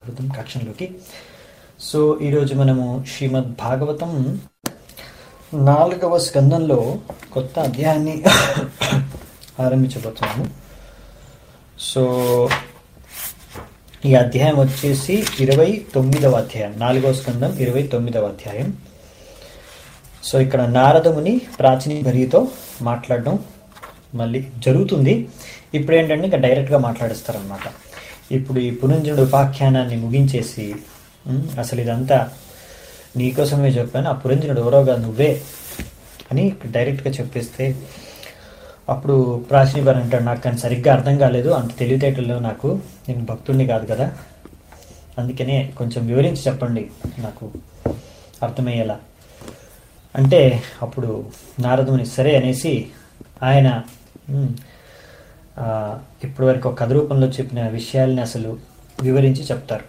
స్వాగతం కక్షంలోకి సో ఈరోజు మనము శ్రీమద్ భాగవతం నాలుగవ స్కందంలో కొత్త అధ్యాయాన్ని ఆరంభించబోతున్నాము సో ఈ అధ్యాయం వచ్చేసి ఇరవై తొమ్మిదవ అధ్యాయం నాలుగవ స్కందం ఇరవై తొమ్మిదవ అధ్యాయం సో ఇక్కడ నారదముని ప్రాచీన భరితో మాట్లాడడం మళ్ళీ జరుగుతుంది ఇప్పుడు ఏంటంటే ఇంకా డైరెక్ట్గా మాట్లాడిస్తారనమాట ఇప్పుడు ఈ పునంజనుడు ఉపాఖ్యానాన్ని ముగించేసి "ఉమ్, అసలు ఇదంతా నీకోసమే చెప్పాను ఆ పురంజనుడు ఎవరోగా నువ్వే అని డైరెక్ట్గా చెప్పేస్తే అప్పుడు ప్రాచీన గారు అంటాడు నాకు కానీ సరిగ్గా అర్థం కాలేదు అంత తెలివితేటలు నాకు నేను భక్తుడిని కాదు కదా అందుకనే కొంచెం వివరించి చెప్పండి నాకు అర్థమయ్యేలా అంటే అప్పుడు నారదుని సరే అనేసి ఆయన "ఉమ్, ఆ, ఇప్పటి వరకు ఒక కథ రూపంలో చెప్పిన విషయాల్ని అసలు వివరించి చెప్తారు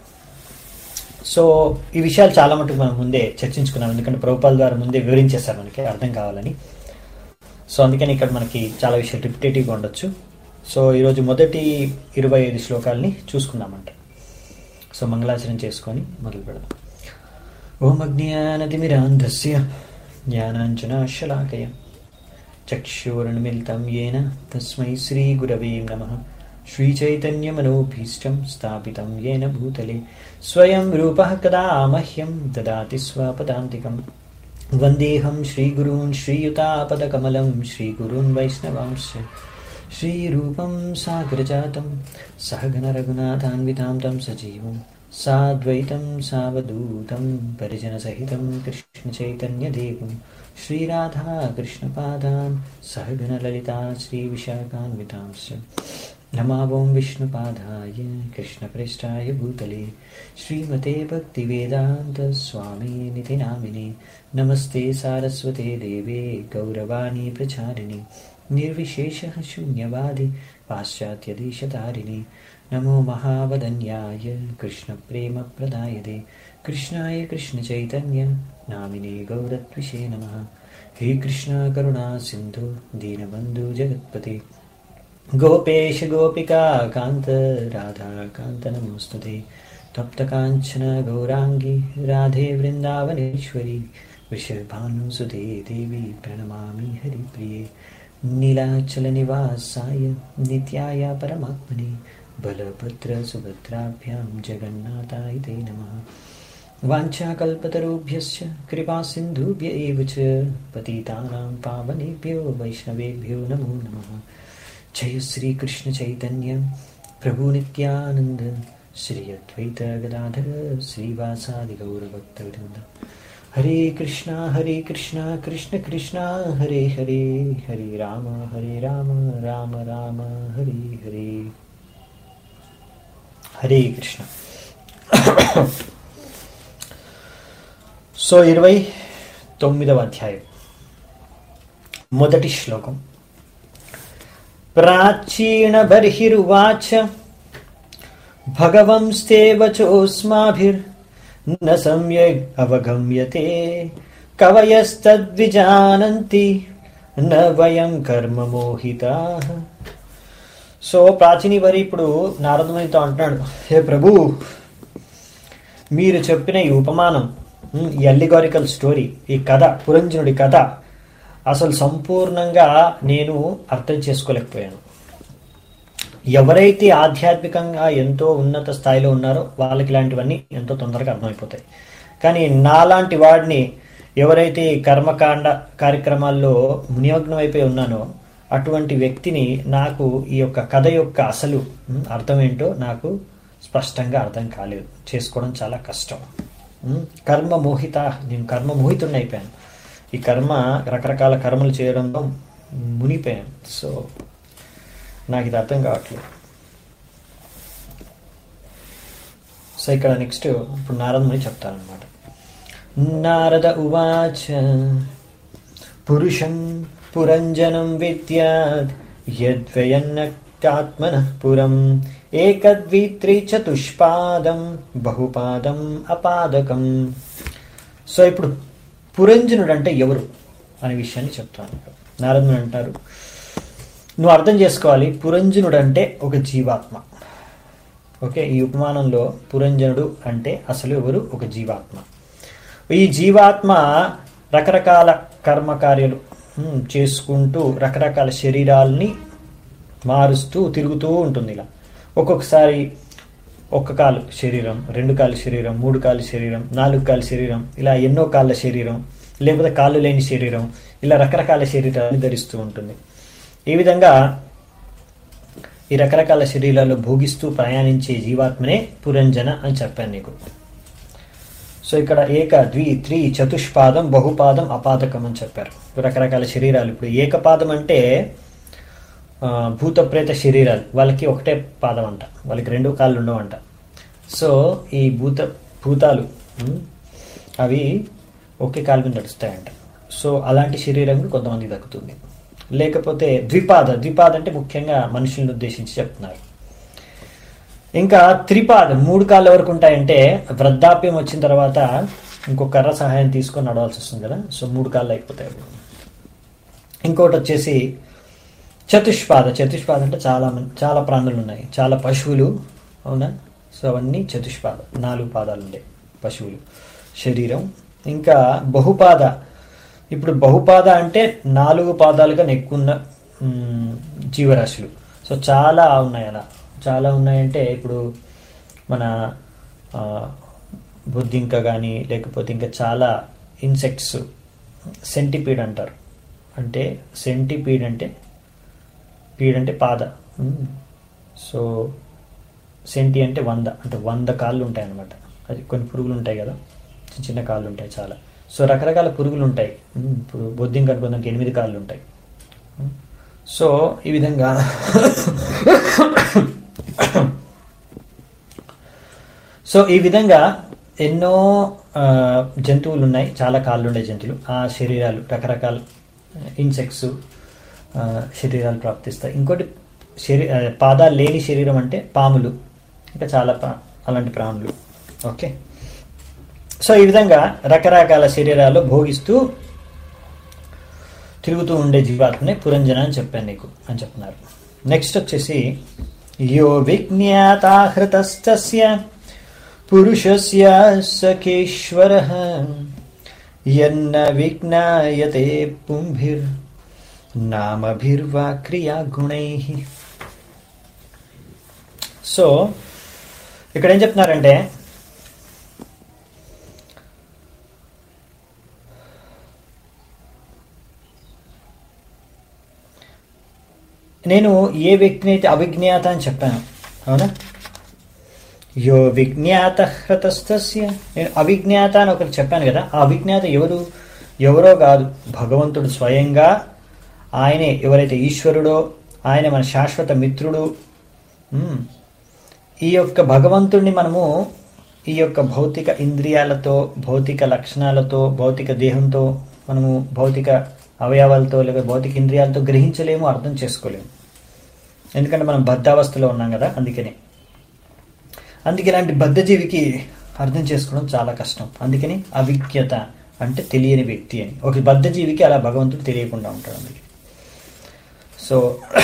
సో ఈ విషయాలు చాలా మటుకు మనం ముందే చర్చించుకున్నాం ఎందుకంటే ప్రభుపాల ద్వారా ముందే వివరించేస్తారు మనకి అర్థం కావాలని సో అందుకని ఇక్కడ మనకి చాలా విషయాలు రిపిటేటివ్గా ఉండొచ్చు సో ఈరోజు మొదటి ఇరవై ఐదు శ్లోకాలని చూసుకుందామంట సో మంగళాచరణ చేసుకొని మొదలు పెడదాం ఓం అజ్ఞానతిమిరాంధస్య జ్ఞానాంజనాశలాకయ చక్షురున్మిలితం येन తస్మై శ్రీగురవే నమః श्रीचैतन्यमनोभीष्टं स्थापितं येन भूतले स्वयं रूपः कदा मह्यं ददाति स्वपदान्तिकं वन्देऽहं श्रीगुरून् श्रीयुतापदकमलं श्रीगुरून् वैष्णवांश्च श्रीरूपं साग्रजातं सहगणरघुनाथान्वितां तं सजीवं साद्वैतं सावधूतं परिजनसहितं कृष्णचैतन्यदेवं श्रीराधाकृष्णपादान् सहगणललिता श्रीविशाखान्वितांश्च नमावं विष्णुपादाय कृष्णप्रेष्ठाय भूतले श्रीमते भक्तिवेदान्तस्वामिनिति नामिने नमस्ते सारस्वते देवे गौरवाणी प्रचारिणि निर्विशेषः शून्यवादि पाश्चात्यदेशतारिणि नमो महावदन्याय कृष्णप्रेमप्रदायते कृष्णाय कृष्णचैतन्य नामिने गौरत्विषे नमः हे कृष्णा करुणा सिन्धु दीनबन्धु जगत्पते गोपेश गोपिका कान्त राधा कान्त नमोऽस्तुते तप्तकाञ्चन गौराङ्गी राधे वृन्दावनेश्वरी वृषभानुसुते देवी प्रणमामि हरिप्रिये नीलाचलनिवासाय नित्याय परमात्मने बलभद्रसुभद्राभ्यां जगन्नाथाय ते नमः वाञ्छाकल्पतरुभ्यश्च कृपासिन्धुभ्य एव च पतितानां पावनेभ्यो वैष्णवेभ्यो नमो नमः जय श्रीकृष्णचैतन्य प्रभुनित्यानन्द श्री अद्वैत गदाधर श्रीवासादिगौरभक्तवृन्द हरे कृष्णा हरे कृष्णा कृष्ण कृष्णा हरे हरे हरे राम हरे राम राम राम हरे हरे హరే కృష్ణ సో ఇరవై తొమ్మిదవ అధ్యాయం మొదటి శ్లోకం ప్రాచీన బర్హిరువాచ భగవంస్తే వచోస్మాభిర్ న సమ్యగ్ అవగమ్యతే కవయస్తద్విజానంతి న వయం కర్మ మోహితా సో ప్రాచీని వరి ఇప్పుడు నారదమునితో అంటున్నాడు హే ప్రభు మీరు చెప్పిన ఈ ఉపమానం ఉమ్, ఈ అల్లిగారికల్ స్టోరీ ఈ కథ పురంజనుడి కథ అసలు సంపూర్ణంగా నేను అర్థం చేసుకోలేకపోయాను ఎవరైతే ఆధ్యాత్మికంగా ఎంతో ఉన్నత స్థాయిలో ఉన్నారో వాళ్ళకి ఇలాంటివన్నీ ఎంతో తొందరగా అర్థమైపోతాయి కానీ నాలాంటి వాడిని ఎవరైతే ఈ కర్మకాండ కార్యక్రమాల్లో నిమగ్నం అయిపోయి ఉన్నానో అటువంటి వ్యక్తిని నాకు ఈ యొక్క కథ యొక్క అసలు ఉమ్, అర్థం ఏంటో నాకు స్పష్టంగా అర్థం కాలేదు చేసుకోవడం చాలా కష్టం ఉమ్, కర్మ మోహిత నేను కర్మ మోహితుడిని అయిపోయాను ఈ కర్మ రకరకాల కర్మలు చేయడంలో మునిగిపోయాను సో నాకు ఇది అర్థం కావట్లేదు సో ఇక్కడ నెక్స్ట్ ఇప్పుడు నారదముని చెప్తారనమాట నారద ఉవాచ పురుషం పురంజనం విద్యాత్ యద్వయన్నక్తాత్మనః పురం ఏకద్విత్రి చతుష్పాదం బహుపాదం అపాదకం సో ఇప్పుడు పురంజనుడు అంటే ఎవరు అనే విషయాన్ని చెప్తాను నారదుని అంటారు నువ్వు అర్థం చేసుకోవాలి పురంజనుడు అంటే ఒక జీవాత్మ ఓకే ఈ ఉపమానంలో పురంజనుడు అంటే అసలు ఎవరు ఒక జీవాత్మ ఈ జీవాత్మ రకరకాల కర్మకార్యాలు ఉమ్, చేసుకుంటూ రకరకాల శరీరాల్ని మారుస్తూ తిరుగుతూ ఉంటుంది ఇలా ఒక్కొక్కసారి ఒక్క కాలు శరీరం రెండు కాళ్ళ శరీరం మూడు కాళ్ళ శరీరం నాలుగు కాళ్ళ శరీరం ఇలా ఎన్నో కాళ్ళ శరీరం లేకపోతే కాళ్ళు లేని శరీరం ఇలా రకరకాల శరీరాన్ని ధరిస్తూ ఉంటుంది ఈ విధంగా ఈ రకరకాల శరీరాల్లో భోగిస్తూ ప్రయాణించే జీవాత్మనే పురంజన అని చెప్పాను నీకు సో ఇక్కడ ఏక ద్వి త్రి చతుష్పాదం బహుపాదం అపాదకం అని చెప్పారు రకరకాల శరీరాలు ఇప్పుడు ఏకపాదం అంటే ఆ, భూత ప్రేత శరీరాలు వాళ్ళకి ఒకటే పాదం అంట వాళ్ళకి రెండు కాళ్ళు ఉండవంట సో ఈ భూత భూతాలు ఉమ్, అవి ఒకే కాలు మీద నడుస్తాయంట సో అలాంటి శరీరం కొంతమంది దక్కుతుంది లేకపోతే ద్విపాద ద్విపాద అంటే ముఖ్యంగా మనుషులను ఉద్దేశించి చెప్తున్నారు ఇంకా త్రిపాదం మూడు కాళ్ళు ఎవరికి ఉంటాయంటే వృద్ధాప్యం వచ్చిన తర్వాత ఇంకో కర్ర సహాయం తీసుకొని నడవాల్సి వస్తుంది కదా సో మూడు కాళ్ళు అయిపోతాయి అప్పుడు. ఇంకోటి వచ్చేసి చతుష్పాద చతుష్పాద అంటే చాలా మం- చాలా ప్రాణులు ఉన్నాయి చాలా పశువులు అవునా సో అవన్నీ చతుష్పాద నాలుగు పాదాలు ఉండే పశువులు శరీరం ఇంకా బహుపాద ఇప్పుడు బహుపాద అంటే నాలుగు పాదాలుగా నెక్కున్న మ్, జీవరాశులు సో చాలా ఉన్నాయి అలా చాలా ఉన్నాయంటే ఇప్పుడు మన ఆ, బుద్ధింక కానీ లేకపోతే ఇంకా చాలా ఇన్సెక్ట్స్ సెంటిపీడ్ అంటారు అంటే సెంటిపీడ్ అంటే పీడ్ అంటే పాద ఉమ్. సో సెంటి అంటే వంద అంటే వంద కాళ్ళు ఉంటాయి అన్నమాట అది కొన్ని పురుగులు ఉంటాయి కదా చిన్న చిన్న కాళ్ళు ఉంటాయి చాలా సో రకరకాల పురుగులు ఉంటాయి ఉమ్, ఇప్పుడు బొద్దింక అనుకుందానికి ఎనిమిది కాళ్ళు ఉంటాయి ఉమ్. సో ఈ విధంగా సో ఈ విధంగా ఎన్నో ఆ, జంతువులు ఉన్నాయి చాలా కాళ్ళు ఉండే జంతువులు ఆ శరీరాలు రకరకాల ఇన్సెక్ట్స్ శరీరాలు ప్రాప్తిస్తాయి ఇంకోటి శరీ ఆ, పాదాలు లేని శరీరం అంటే పాములు ఇంకా చాలా ప్రా అలాంటి ప్రాణులు ఓకే సో ఈ విధంగా రకరకాల శరీరాలు భోగిస్తూ తిరుగుతూ ఉండే జీవాత్మనే పురంజన అని చెప్పాను నీకు అని చెప్తున్నారు నెక్స్ట్ వచ్చేసి యో విజ్ఞాతాహృతస్తస్య పురుషస్య సఖేశ్వర యన్న విజ్ఞాయతే పుంభిర్ నామభిర్వా క్రియా గుణై సో ఇక్కడ ఏం చెప్తున్నారంటే నేను ఏ వ్యక్తిని అయితే అవిజ్ఞాత అని చెప్పాను అవునా యో విజ్ఞాత హృతస్తస్య నేను అవిజ్ఞాత అని ఒకటి చెప్పాను కదా ఆ అవిజ్ఞాత ఎవరు ఎవరో కాదు భగవంతుడు స్వయంగా ఆయనే ఎవరైతే ఈశ్వరుడో ఆయన మన శాశ్వత మిత్రుడు మ్మ్. ఈ యొక్క భగవంతుడిని మనము ఈ యొక్క భౌతిక ఇంద్రియాలతో భౌతిక లక్షణాలతో భౌతిక దేహంతో మనము భౌతిక అవయవాలతో లేదా భౌతిక ఇంద్రియాలతో గ్రహించలేము అర్థం చేసుకోలేము ఎందుకంటే మనం బద్ధావస్థలో ఉన్నాం కదా అందుకనే అందుకే ఇలాంటి బద్ధజీవికి అర్థం చేసుకోవడం చాలా కష్టం అందుకని అవిజ్ఞత అంటే తెలియని వ్యక్తి అని ఒక బద్ధజీవికి అలా భగవంతుడు తెలియకుండా ఉంటాడు అందుకే సో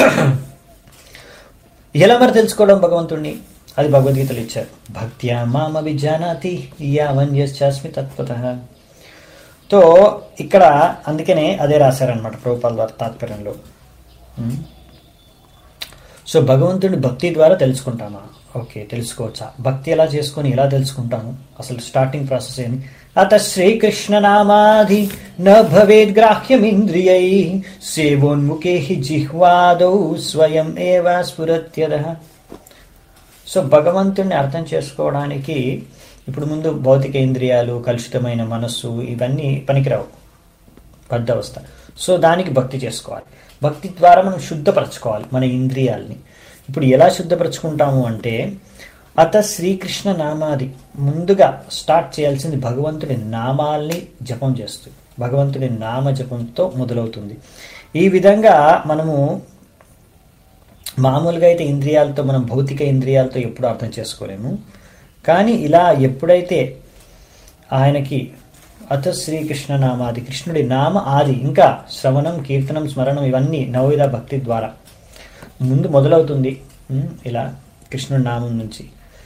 ఎలా మరి తెలుసుకోవడం భగవంతుడిని అది భగవద్గీతలు ఇచ్చారు భక్త్యా మామ విజానాతి యావన్యస్మి తత్వత తో ఇక్కడ అందుకనే అదే రాశారనమాట ప్రభుపాల్ వారి తాత్పర్యంలో ఉమ్. సో భగవంతుడిని భక్తి ద్వారా తెలుసుకుంటామా ఓకే తెలుసుకోవచ్చా భక్తి ఎలా చేసుకొని ఎలా తెలుసుకుంటాము అసలు స్టార్టింగ్ ప్రాసెస్ ఏంది అత శ్రీకృష్ణ నామాధి న భవేద్ గ్రాహ్యమింద్రియై సేవోన్ముఖే హి జిహ్వాదౌ స్వయం ఏవ స్ఫురత్యద సో భగవంతుడిని అర్థం చేసుకోవడానికి ఇప్పుడు ముందు భౌతిక ఇంద్రియాలు కలుషితమైన మనస్సు ఇవన్నీ పనికిరావు బద్ధవస్థ సో దానికి భక్తి చేసుకోవాలి భక్తి ద్వారా మనం శుద్ధపరచుకోవాలి మన ఇంద్రియాలని ఇప్పుడు ఎలా శుద్ధపరచుకుంటాము అంటే అత శ్రీకృష్ణ నామాది ముందుగా స్టార్ట్ చేయాల్సింది భగవంతుడి నామాల్ని జపం చేస్తూ భగవంతుడి నామ జపంతో మొదలవుతుంది ఈ విధంగా మనము మామూలుగా అయితే ఇంద్రియాలతో మనం భౌతిక ఇంద్రియాలతో ఎప్పుడు అర్థం చేసుకోలేము కానీ ఇలా ఎప్పుడైతే ఆయనకి అత శ్రీకృష్ణ నామాది కృష్ణుడి నామ ఆది ఇంకా శ్రవణం కీర్తనం స్మరణం ఇవన్నీ నవవిధ భక్తి ద్వారా ముందు మొదలవుతుంది ఉమ్, ఇలా కృష్ణుడి నామం నుంచి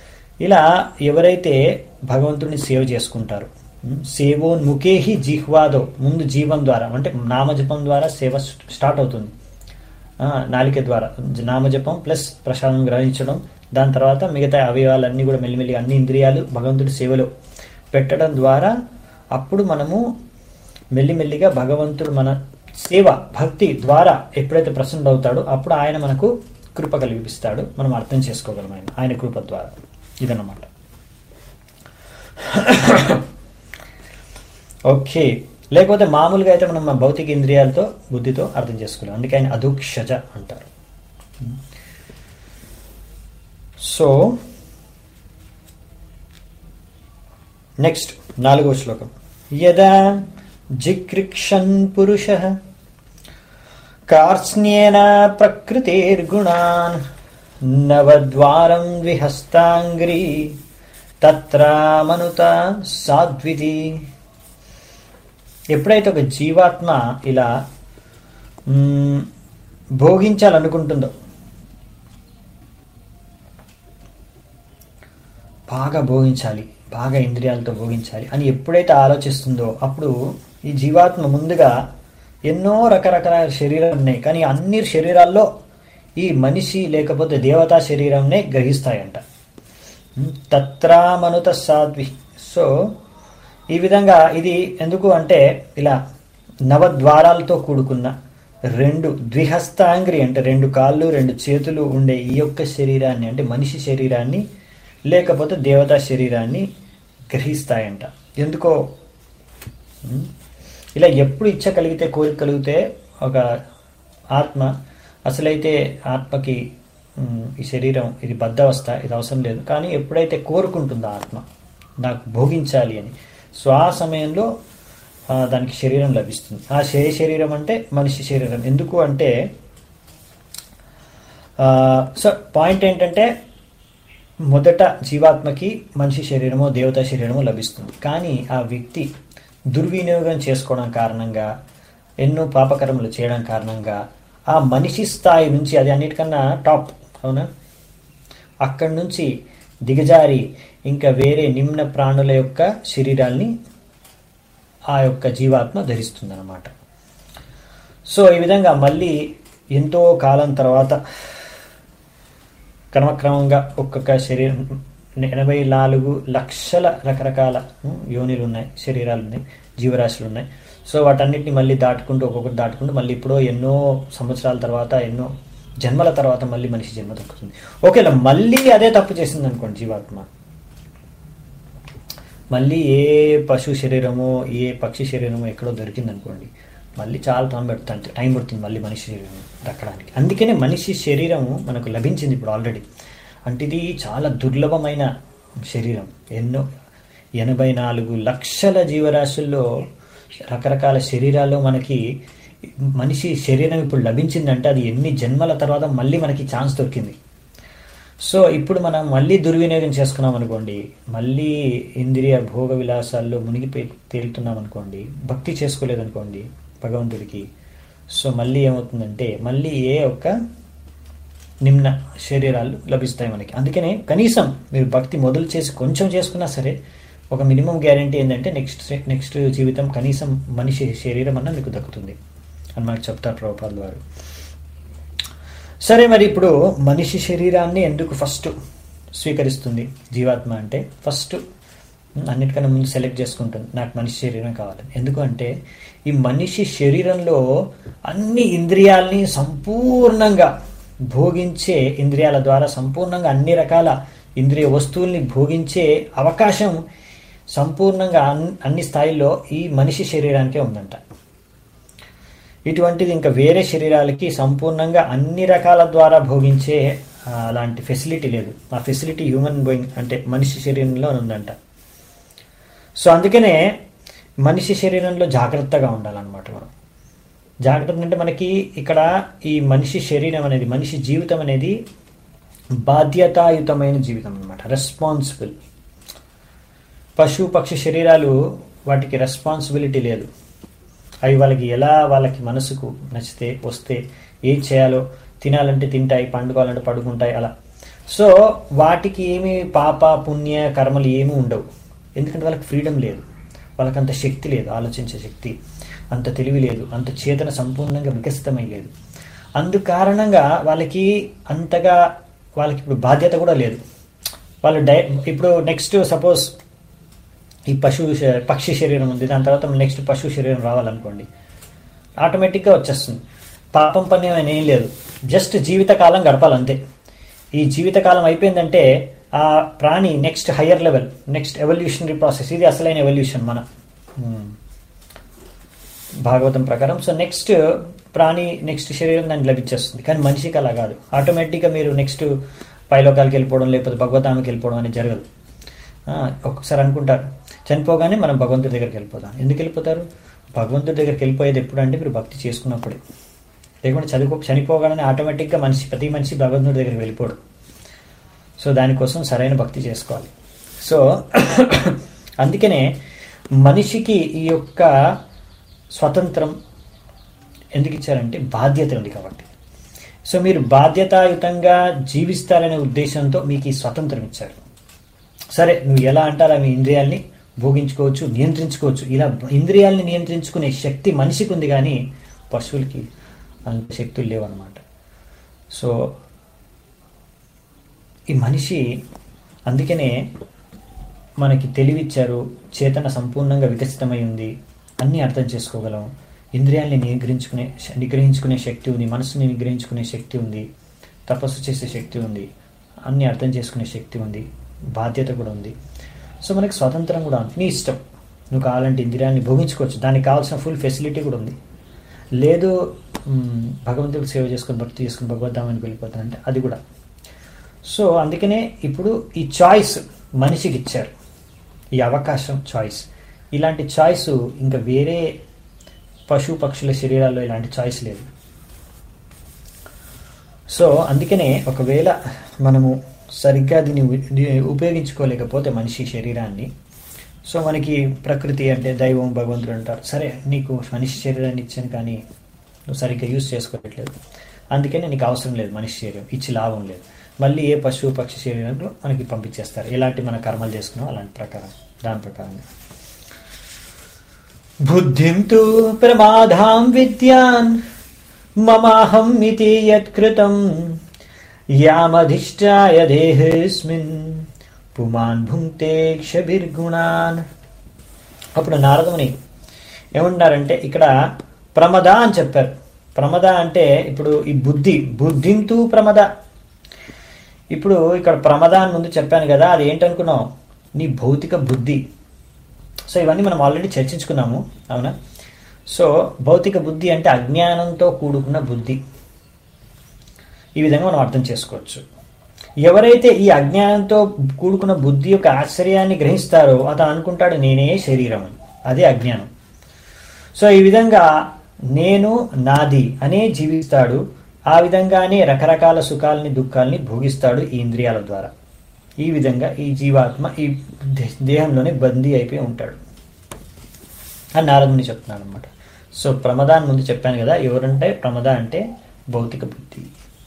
ఇలా ఎవరైతే భగవంతుడిని సేవ చేసుకుంటారు ఉం, సేవోన్ముఖేహి జిహ్వాదో ముందు జీవం ద్వారా అంటే నామజపం ద్వారా సేవ స్టార్ట్ అవుతుంది ఆ, నాలిక ద్వారా నామజపం ప్లస్ ప్రసాదం గ్రహించడం దాని తర్వాత మిగతా అవయవాలన్నీ కూడా మెల్లిమెల్లి అన్ని ఇంద్రియాలు భగవంతుడి సేవలో పెట్టడం ద్వారా అప్పుడు మనము మెల్లిమెల్లిగా భగవంతుడు మన సేవ భక్తి ద్వారా ఎప్పుడైతే ప్రసన్న అవుతాడో అప్పుడు ఆయన మనకు కృప కలిగిస్తాడు మనం అర్థం చేసుకోగలం ఆయన ఆయన కృప ద్వారా ఇదన్నమాట ఓకే లేకపోతే మామూలుగా అయితే మనం మన భౌతిక ఇంద్రియాలతో బుద్ధితో అర్థం చేసుకోలేం అందుకే ఆయన అధుక్షజ అంటారు సో నెక్స్ట్ నాలుగో శ్లోకం యదా జిక్రిక్షన్ పురుష కార్స్న్యేన ప్రకృతిర్గుణాన్ నవద్వారం ద్విహస్తాంగ్రీ తత్రామనుత సాధ్వితి ఎప్పుడైతే ఒక జీవాత్మ ఇలా మ్, భోగించాలనుకుంటుందో బాగా భోగించాలి బాగా ఇంద్రియాలతో భోగించాలి అని ఎప్పుడైతే ఆలోచిస్తుందో అప్పుడు ఈ జీవాత్మ ముందుగా ఎన్నో రకరకాల శరీరాలు ఉన్నాయి కానీ అన్ని శరీరాల్లో ఈ మనిషి లేకపోతే దేవతా శరీరంనే గ్రహిస్తాయంట తత్రామనుత సాధ్వి సో ఈ విధంగా ఇది ఎందుకు అంటే ఇలా నవద్వారాలతో కూడుకున్న రెండు ద్విహస్తాంగ్రి అంటే రెండు కాళ్ళు రెండు చేతులు ఉండే ఈ యొక్క శరీరాన్ని అంటే మనిషి శరీరాన్ని లేకపోతే దేవతా శరీరాన్ని గ్రహిస్తాయంట ఎందుకో ఉమ్, ఇలా ఎప్పుడు ఇచ్చ కలిగితే కోరిక కలిగితే ఒక ఆత్మ అసలైతే ఆత్మకి ఉమ్, ఈ శరీరం ఇది బద్ధవస్థ ఇది అవసరం లేదు కానీ ఎప్పుడైతే కోరుకుంటుందో ఆత్మ నాకు భోగించాలి అని సో ఆ సమయంలో ఆ, దానికి శరీరం లభిస్తుంది ఆ శే శరీరం అంటే మనిషి శరీరం ఎందుకు అంటే ఆ, సో పాయింట్ ఏంటంటే మొదట జీవాత్మకి మనిషి శరీరమో దేవతా శరీరమో లభిస్తుంది కానీ ఆ వ్యక్తి దుర్వినియోగం చేసుకోవడం కారణంగా ఎన్నో పాపకర్మలు చేయడం కారణంగా ఆ మనిషి స్థాయి నుంచి అది అన్నిటికన్నా టాప్ అవునా అక్కడి నుంచి దిగజారి ఇంకా వేరే నిమ్న ప్రాణుల యొక్క శరీరాల్ని ఆ యొక్క జీవాత్మ ధరిస్తుందన్నమాట సో ఈ విధంగా మళ్ళీ ఎంతో కాలం తర్వాత క్రమక్రమంగా ఒక్కొక్క శరీరం ఎనభై నాలుగు లక్షల రకరకాల ఉమ్, యోనిలు ఉన్నాయి శరీరాలు ఉన్నాయి జీవరాశులు ఉన్నాయి సో వాటన్నిటిని మళ్ళీ దాటుకుంటూ ఒక్కొక్కటి దాటుకుంటూ మళ్ళీ ఇప్పుడు ఎన్నో సంవత్సరాల తర్వాత ఎన్నో జన్మల తర్వాత మళ్ళీ మనిషి జన్మ దక్కుతుంది ఓకేలా మళ్ళీ అదే తప్పు చేసింది అనుకోండి జీవాత్మ మళ్ళీ ఏ పశు శరీరమో ఏ పక్షి శరీరమో ఎక్కడో దొరికింది అనుకోండి మళ్ళీ చాలా టైం పడుతుంది టైం పడుతుంది మళ్ళీ మనిషి శరీరం దక్కడానికి అందుకనే మనిషి శరీరం మనకు లభించింది ఇప్పుడు ఆల్రెడీ అంటే ఇది చాలా దుర్లభమైన శరీరం ఎన్నో ఎనభై నాలుగు లక్షల జీవరాశుల్లో రకరకాల శరీరాల్లో మనకి మనిషి శరీరం ఇప్పుడు లభించిందంటే అది ఎన్ని జన్మల తర్వాత మళ్ళీ మనకి ఛాన్స్ దొరికింది సో ఇప్పుడు మనం మళ్ళీ దుర్వినియోగం చేసుకున్నాం అనుకోండి మళ్ళీ ఇంద్రియ భోగ విలాసాల్లో మునిగిపోయి తేలుతున్నాం అనుకోండి భక్తి చేసుకోలేదనుకోండి భగవంతుడికి సో మళ్ళీ ఏమవుతుందంటే మళ్ళీ ఏ ఒక్క నిమ్న శరీరాలు లభిస్తాయి మనకి అందుకనే కనీసం మీరు భక్తి మొదలు చేసి కొంచెం చేసుకున్నా సరే ఒక మినిమం గ్యారంటీ ఏంటంటే నెక్స్ట్ నెక్స్ట్ జీవితం కనీసం మనిషి శరీరం అన్న మీకు దక్కుతుంది అని మనకు చెప్తారు ప్రభుపాల్ వారు సరే మరి ఇప్పుడు మనిషి శరీరాన్ని ఎందుకు ఫస్ట్ స్వీకరిస్తుంది జీవాత్మ అంటే ఫస్ట్ అన్నిటికన్నా ముందు సెలెక్ట్ చేసుకుంటుంది నాకు మనిషి శరీరం కావాలి ఎందుకు అంటే ఈ మనిషి శరీరంలో అన్ని ఇంద్రియాల్ని సంపూర్ణంగా భోగించే ఇంద్రియాల ద్వారా సంపూర్ణంగా అన్ని రకాల ఇంద్రియ వస్తువుల్ని భోగించే అవకాశం సంపూర్ణంగా అన్- అన్ని స్థాయిల్లో ఈ మనిషి శరీరానికే ఉందంట ఇటువంటిది ఇంకా వేరే శరీరాలకి సంపూర్ణంగా అన్ని రకాల ద్వారా భోగించే ఆ, అలాంటి ఫెసిలిటీ లేదు ఆ ఫెసిలిటీ హ్యూమన్ బోయింగ్ అంటే మనిషి శరీరంలో ఉందంట సో అందుకనే మనిషి శరీరంలో జాగ్రత్తగా ఉండాలన్నమాట మనం జాగ్రత్త అంటే మనకి ఇక్కడ ఈ మనిషి శరీరం అనేది మనిషి జీవితం అనేది బాధ్యతాయుతమైన జీవితం అనమాట రెస్పాన్సిబుల్ పశు పక్షి శరీరాలు వాటికి రెస్పాన్సిబిలిటీ లేదు అవి వాళ్ళకి ఎలా వాళ్ళకి మనసుకు నచ్చితే వస్తే ఏం చేయాలో తినాలంటే తింటాయి పండుకోవాలంటే పడుకుంటాయి అలా సో వాటికి ఏమి పాప పుణ్య కర్మలు ఏమీ ఉండవు ఎందుకంటే వాళ్ళకి ఫ్రీడమ్ లేదు వాళ్ళకి అంత శక్తి లేదు ఆలోచించే శక్తి అంత తెలివి లేదు అంత చేతన సంపూర్ణంగా వికసితమై లేదు అందు కారణంగా వాళ్ళకి అంతగా వాళ్ళకి ఇప్పుడు బాధ్యత కూడా లేదు వాళ్ళు డై ఇప్పుడు నెక్స్ట్ సపోజ్ ఈ పశువు శ- పక్షి శరీరం ఉంది దాని తర్వాత నెక్స్ట్ పశువు శరీరం రావాలనుకోండి ఆటోమేటిక్గా వచ్చేస్తుంది పాపం పుణ్యం అని ఏం లేదు జస్ట్ జీవితకాలం గడపాలంతే ఈ జీవితకాలం అయిపోయిందంటే ఆ ప్రాణి next higher level next evolutionary process ఇది అసలైన ఎవల్యూషన్ మన ఉమ్, భాగవతం ప్రకారం సో నెక్స్ట్ ప్రాణి నెక్స్ట్ శరీరం దానికి లభించేస్తుంది కానీ మనిషికి అలా కాదు ఆటోమేటిక్గా మీరు నెక్స్ట్ పైలోకాలకి వెళ్ళిపోవడం లేకపోతే భగవతానికి వెళ్ళిపోవడం అనేది జరగదు ఆ, ఒక్కొక్కసారి అనుకుంటారు చనిపోగానే మనం భగవంతుడి దగ్గరికి వెళ్ళిపోతాం ఎందుకు వెళ్ళిపోతారు భగవంతుడి దగ్గరికి వెళ్ళిపోయేది ఎప్పుడు అంటే మీరు భక్తి చేసుకున్నప్పుడే లేకుంటే చదువుకో చనిపోగానే ఆటోమేటిక్గా మనిషి ప్రతి మనిషి భగవంతుడి దగ్గరికి వెళ్ళిపోడు సో దానికోసం సరైన భక్తి చేసుకోవాలి సో అందుకనే మనిషికి ఈ యొక్క స్వతంత్రం ఎందుకు ఇచ్చారంటే బాధ్యత ఉంది కాబట్టి సో మీరు బాధ్యతాయుతంగా జీవిస్తారనే ఉద్దేశంతో మీకు ఈ స్వతంత్రం ఇచ్చారు సరే నువ్వు ఎలా అంటారా మీ ఇంద్రియాల్ని భోగించుకోవచ్చు నియంత్రించుకోవచ్చు ఇలా ఇంద్రియాల్ని నియంత్రించుకునే శక్తి మనిషికి ఉంది కానీ పశువులకి అంత శక్తులు లేవన్నమాట సో ఈ మనిషి అందుకనే మనకి తెలివిచ్చారు చేతన సంపూర్ణంగా వికసితమై ఉంది అన్నీ అర్థం చేసుకోగలం ఇంద్రియాల్ని నిగ్రహించుకునే నిగ్రహించుకునే శక్తి ఉంది మనసుని నిగ్రహించుకునే శక్తి ఉంది తపస్సు చేసే శక్తి ఉంది అన్నీ అర్థం చేసుకునే శక్తి ఉంది బాధ్యత కూడా ఉంది సో మనకి స్వతంత్రం కూడా ఉంది నీ ఇష్టం నువ్వు కావాలంటే ఇంద్రియాన్ని భోగించుకోవచ్చు దానికి కావాల్సిన ఫుల్ ఫెసిలిటీ కూడా ఉంది లేదు మ్, భగవంతుడికి సేవ చేసుకుని భక్తి చేసుకుని భగవద్ధామానికి వెళ్ళిపోతానంటే అది కూడా సో అందుకనే ఇప్పుడు ఈ చాయిస్ మనిషికి ఇచ్చారు ఈ అవకాశం చాయిస్ ఇలాంటి చాయిస్ ఇంకా వేరే పశు పక్షుల శరీరాల్లో ఇలాంటి చాయిస్ లేదు సో అందుకనే ఒకవేళ మనము సరిగ్గా దీన్ని ఉ- దీన్ని ఉపయోగించుకోలేకపోతే మనిషి శరీరాన్ని సో మనకి ప్రకృతి అంటే దైవం భగవంతుడు అంటారు సరే నీకు మనిషి శరీరాన్ని ఇచ్చాను కానీ నువ్వు సరిగ్గా యూజ్ చేసుకోవట్లేదు అందుకనే నీకు అవసరం లేదు మనిషి శరీరం ఇచ్చి లాభం లేదు మళ్ళీ ఏ పశువు పక్షి శరీరంలో మనకి పంపించేస్తారు ఎలాంటి మన కర్మలు చేసుకున్నాం అలాంటి ప్రకారం దాని ప్రకారంగా బుద్ధిం తు ప్రమాదాం విద్యాన్ మమాహం ఇతి యత్కృతం యామధిష్టాయ దేహేస్మిన్ పుమాన్ భుంక్తే క్షభిర్గుణాన్ అప్పుడు నారదముని ఏమంటున్నారంటే ఇక్కడ ప్రమద అని చెప్పారు ప్రమద అంటే ఇప్పుడు ఈ బుద్ధి బుద్ధింతు ప్రమద ఇప్పుడు ఇక్కడ ప్రమద అని ముందు చెప్పాను కదా అది ఏంటనుకున్నావు నీ భౌతిక బుద్ధి సో ఇవన్నీ మనం ఆల్రెడీ చర్చించుకున్నాము అవునా సో భౌతిక బుద్ధి అంటే అజ్ఞానంతో కూడుకున్న బుద్ధి ఈ విధంగా మనం అర్థం చేసుకోవచ్చు ఎవరైతే ఈ అజ్ఞానంతో కూడుకున్న బుద్ధి యొక్క ఆశ్చర్యాన్ని గ్రహిస్తారో అతను అనుకుంటాడు నేనే శరీరం అని అదే అజ్ఞానం సో ఈ విధంగా నేను నాది అనే జీవిస్తాడు ఆ విధంగానే రకరకాల సుఖాలని దుఃఖాలని భోగిస్తాడు ఈ ఇంద్రియాల ద్వారా ఈ విధంగా ఈ జీవాత్మ ఈ దే- దేహంలోనే బందీ అయిపోయి ఉంటాడు అని నారదుని చెప్తున్నాను అనమాట సో ప్రమదాన్ని ముందు చెప్పాను కదా ఎవరంటే ప్రమద అంటే భౌతిక బుద్ధి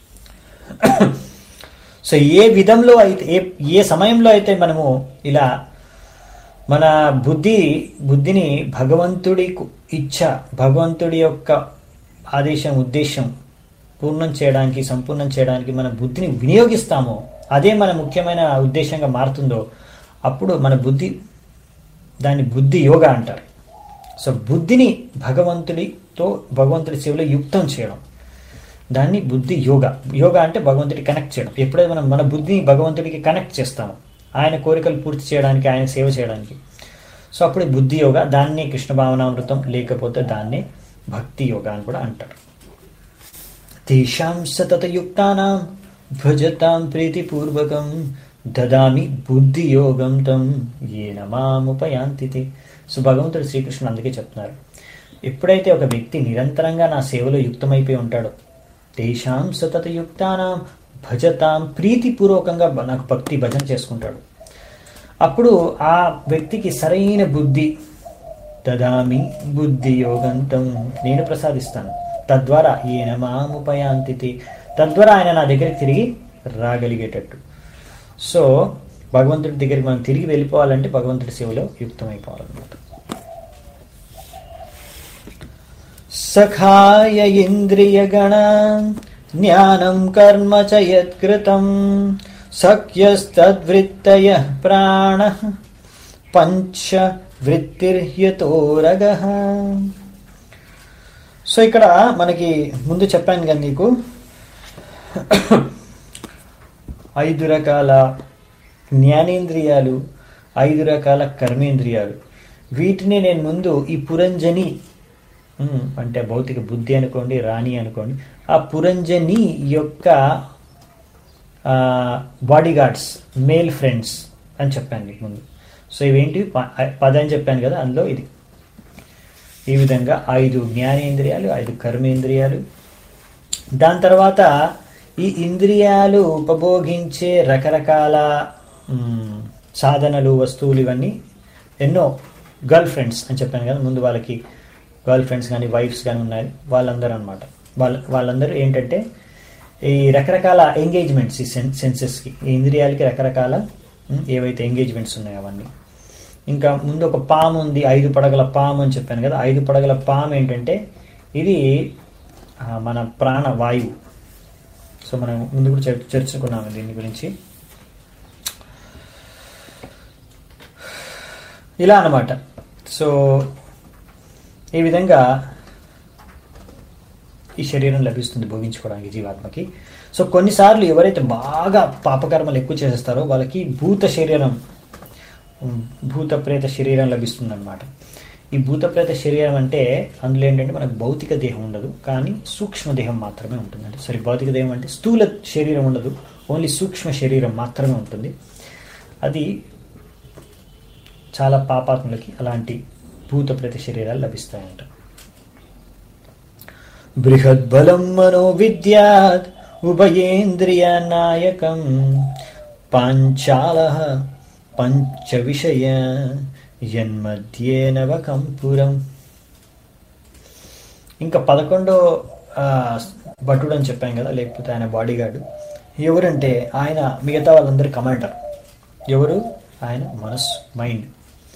సో ఏ విధంలో అయితే ఏ ఏ సమయంలో అయితే మనము ఇలా మన బుద్ధి బుద్ధిని భగవంతుడి కు- ఇచ్ఛ భగవంతుడి యొక్క ఆదేశం ఉద్దేశం పూర్ణం చేయడానికి సంపూర్ణం చేయడానికి మన బుద్ధిని వినియోగిస్తామో అదే మన ముఖ్యమైన ఉద్దేశంగా మారుతుందో అప్పుడు మన బుద్ధి దాన్ని బుద్ధి యోగ అంటారు సో బుద్ధిని భగవంతుడితో భగవంతుడి సేవలో యుక్తం చేయడం దాన్ని బుద్ధి యోగ యోగ అంటే భగవంతుడి కనెక్ట్ చేయడం ఎప్పుడైతే మనం మన బుద్ధిని భగవంతుడికి కనెక్ట్ చేస్తామో ఆయన కోరికలు పూర్తి చేయడానికి ఆయన సేవ చేయడానికి సో అప్పుడు బుద్ధి యోగ దాన్ని కృష్ణ భావనామృతం లేకపోతే దాన్ని భక్తి యోగ అని కూడా అంటారు తేషాం సతతయుక్తానాం భజతాం ప్రీతిపూర్వకం దదామి బుద్ధి యోగం తం ఏన మాముపయాంతి తే. సో భగవంతుడు శ్రీకృష్ణుడు అందుకే చెప్తున్నారు ఎప్పుడైతే ఒక వ్యక్తి నిరంతరంగా నా సేవలో యుక్తమైపోయి ఉంటాడో తేషాం సతతయుక్తానాం భజతాం ప్రీతిపూర్వకంగా బ- నాకు భక్తి భజన చేసుకుంటాడు అప్పుడు ఆ వ్యక్తికి సరైన బుద్ధి దదామి బుద్ధి యోగంతం నేను ప్రసాదిస్తాను తద్వారా ఈయన మాముపయాంతి తద్వారా ఆయన నా దగ్గరికి తిరిగి రాగలిగేటట్టు సో భగవంతుడి దగ్గరికి మనం తిరిగి వెళ్ళిపోవాలంటే భగవంతుడి సేవలో యుక్తమైపోవాలన్నమాట సఖాయ ఇంద్రియగణ జ్ఞానం కర్మ చ యత్కృతం సఖ్యస్తద్వృత్తయ ప్రాణ పంచ వృత్తిర్యతోరగ సో ఇక్కడ మనకి ముందు చెప్పాను కదా నీకు ఐదు రకాల జ్ఞానేంద్రియాలు ఐదు రకాల కర్మేంద్రియాలు వీటిని నేను ముందు ఈ పురంజని ఉమ్, అంటే భౌతిక బుద్ధి అనుకోండి రాణి అనుకోండి ఆ పురంజని యొక్క బాడీ గార్డ్స్ మేల్ ఫ్రెండ్స్ అని చెప్పాను మీకు ముందు సో ఇవేంటి ప- పది అని చెప్పాను కదా అందులో ఇది ఈ విధంగా ఐదు జ్ఞానేంద్రియాలు ఐదు కర్మేంద్రియాలు దాని తర్వాత ఈ ఇంద్రియాలు ఉపభోగించే రకరకాల మ్, సాధనలు వస్తువులు ఇవన్నీ ఎన్నో గర్ల్ ఫ్రెండ్స్ అని చెప్పాను కదా ముందు వాళ్ళకి గర్ల్ ఫ్రెండ్స్ కానీ వైఫ్స్ కానీ ఉన్నాయి వాళ్ళందరూ అనమాట వాళ్ళ వాళ్ళందరూ ఏంటంటే ఈ రకరకాల ఎంగేజ్మెంట్స్ ఈ సెన్ సెన్సెస్కి ఈ ఇంద్రియాలకి రకరకాల మ్, ఏవైతే ఎంగేజ్మెంట్స్ ఉన్నాయో అవన్నీ ఇంకా ముందు ఒక పాము ఉంది ఐదు పడగల పాము అని చెప్పాను కదా ఐదు పడగల పాము ఏంటంటే ఇది ఆ, మన ప్రాణ వాయువు సో మనం ముందు కూడా చర్చ- చర్చించుకున్నాము దీని గురించి ఇలా అన్నమాట సో ఈ విధంగా ఈ శరీరం లభిస్తుంది భోగించుకోవడానికి జీవాత్మకి సో కొన్నిసార్లు ఎవరైతే బాగా పాపకర్మలు ఎక్కువ చేసేస్తారో వాళ్ళకి భూత శరీరం ఉమ్, భూత ప్రేత శరీరం లభిస్తుంది అనమాట ఈ భూత ప్రేత శరీరం అంటే అందులో ఏంటంటే మనకు భౌతిక దేహం ఉండదు కానీ సూక్ష్మ దేహం మాత్రమే ఉంటుంది అంటే సారీ భౌతిక దేహం అంటే స్థూల శరీరం ఉండదు ఓన్లీ సూక్ష్మ శరీరం మాత్రమే ఉంటుంది అది చాలా పాపాత్ములకి అలాంటి భూత ప్రేత శరీరాలు లభిస్తాయంట బృహద్బలం మనో విద్యాత్ ఉభయేంద్రియ నాయకం పాంచాల పంచ విషయ యన్మధ్యే నవకంపురం ఇంకా పదకొండో ఆ, భటుడు అని చెప్పాం కదా లేకపోతే ఆయన బాడీగార్డు ఎవరంటే ఆయన మిగతా వాళ్ళందరి కమాండర్ ఎవరు ఆయన మనస్సు మైండ్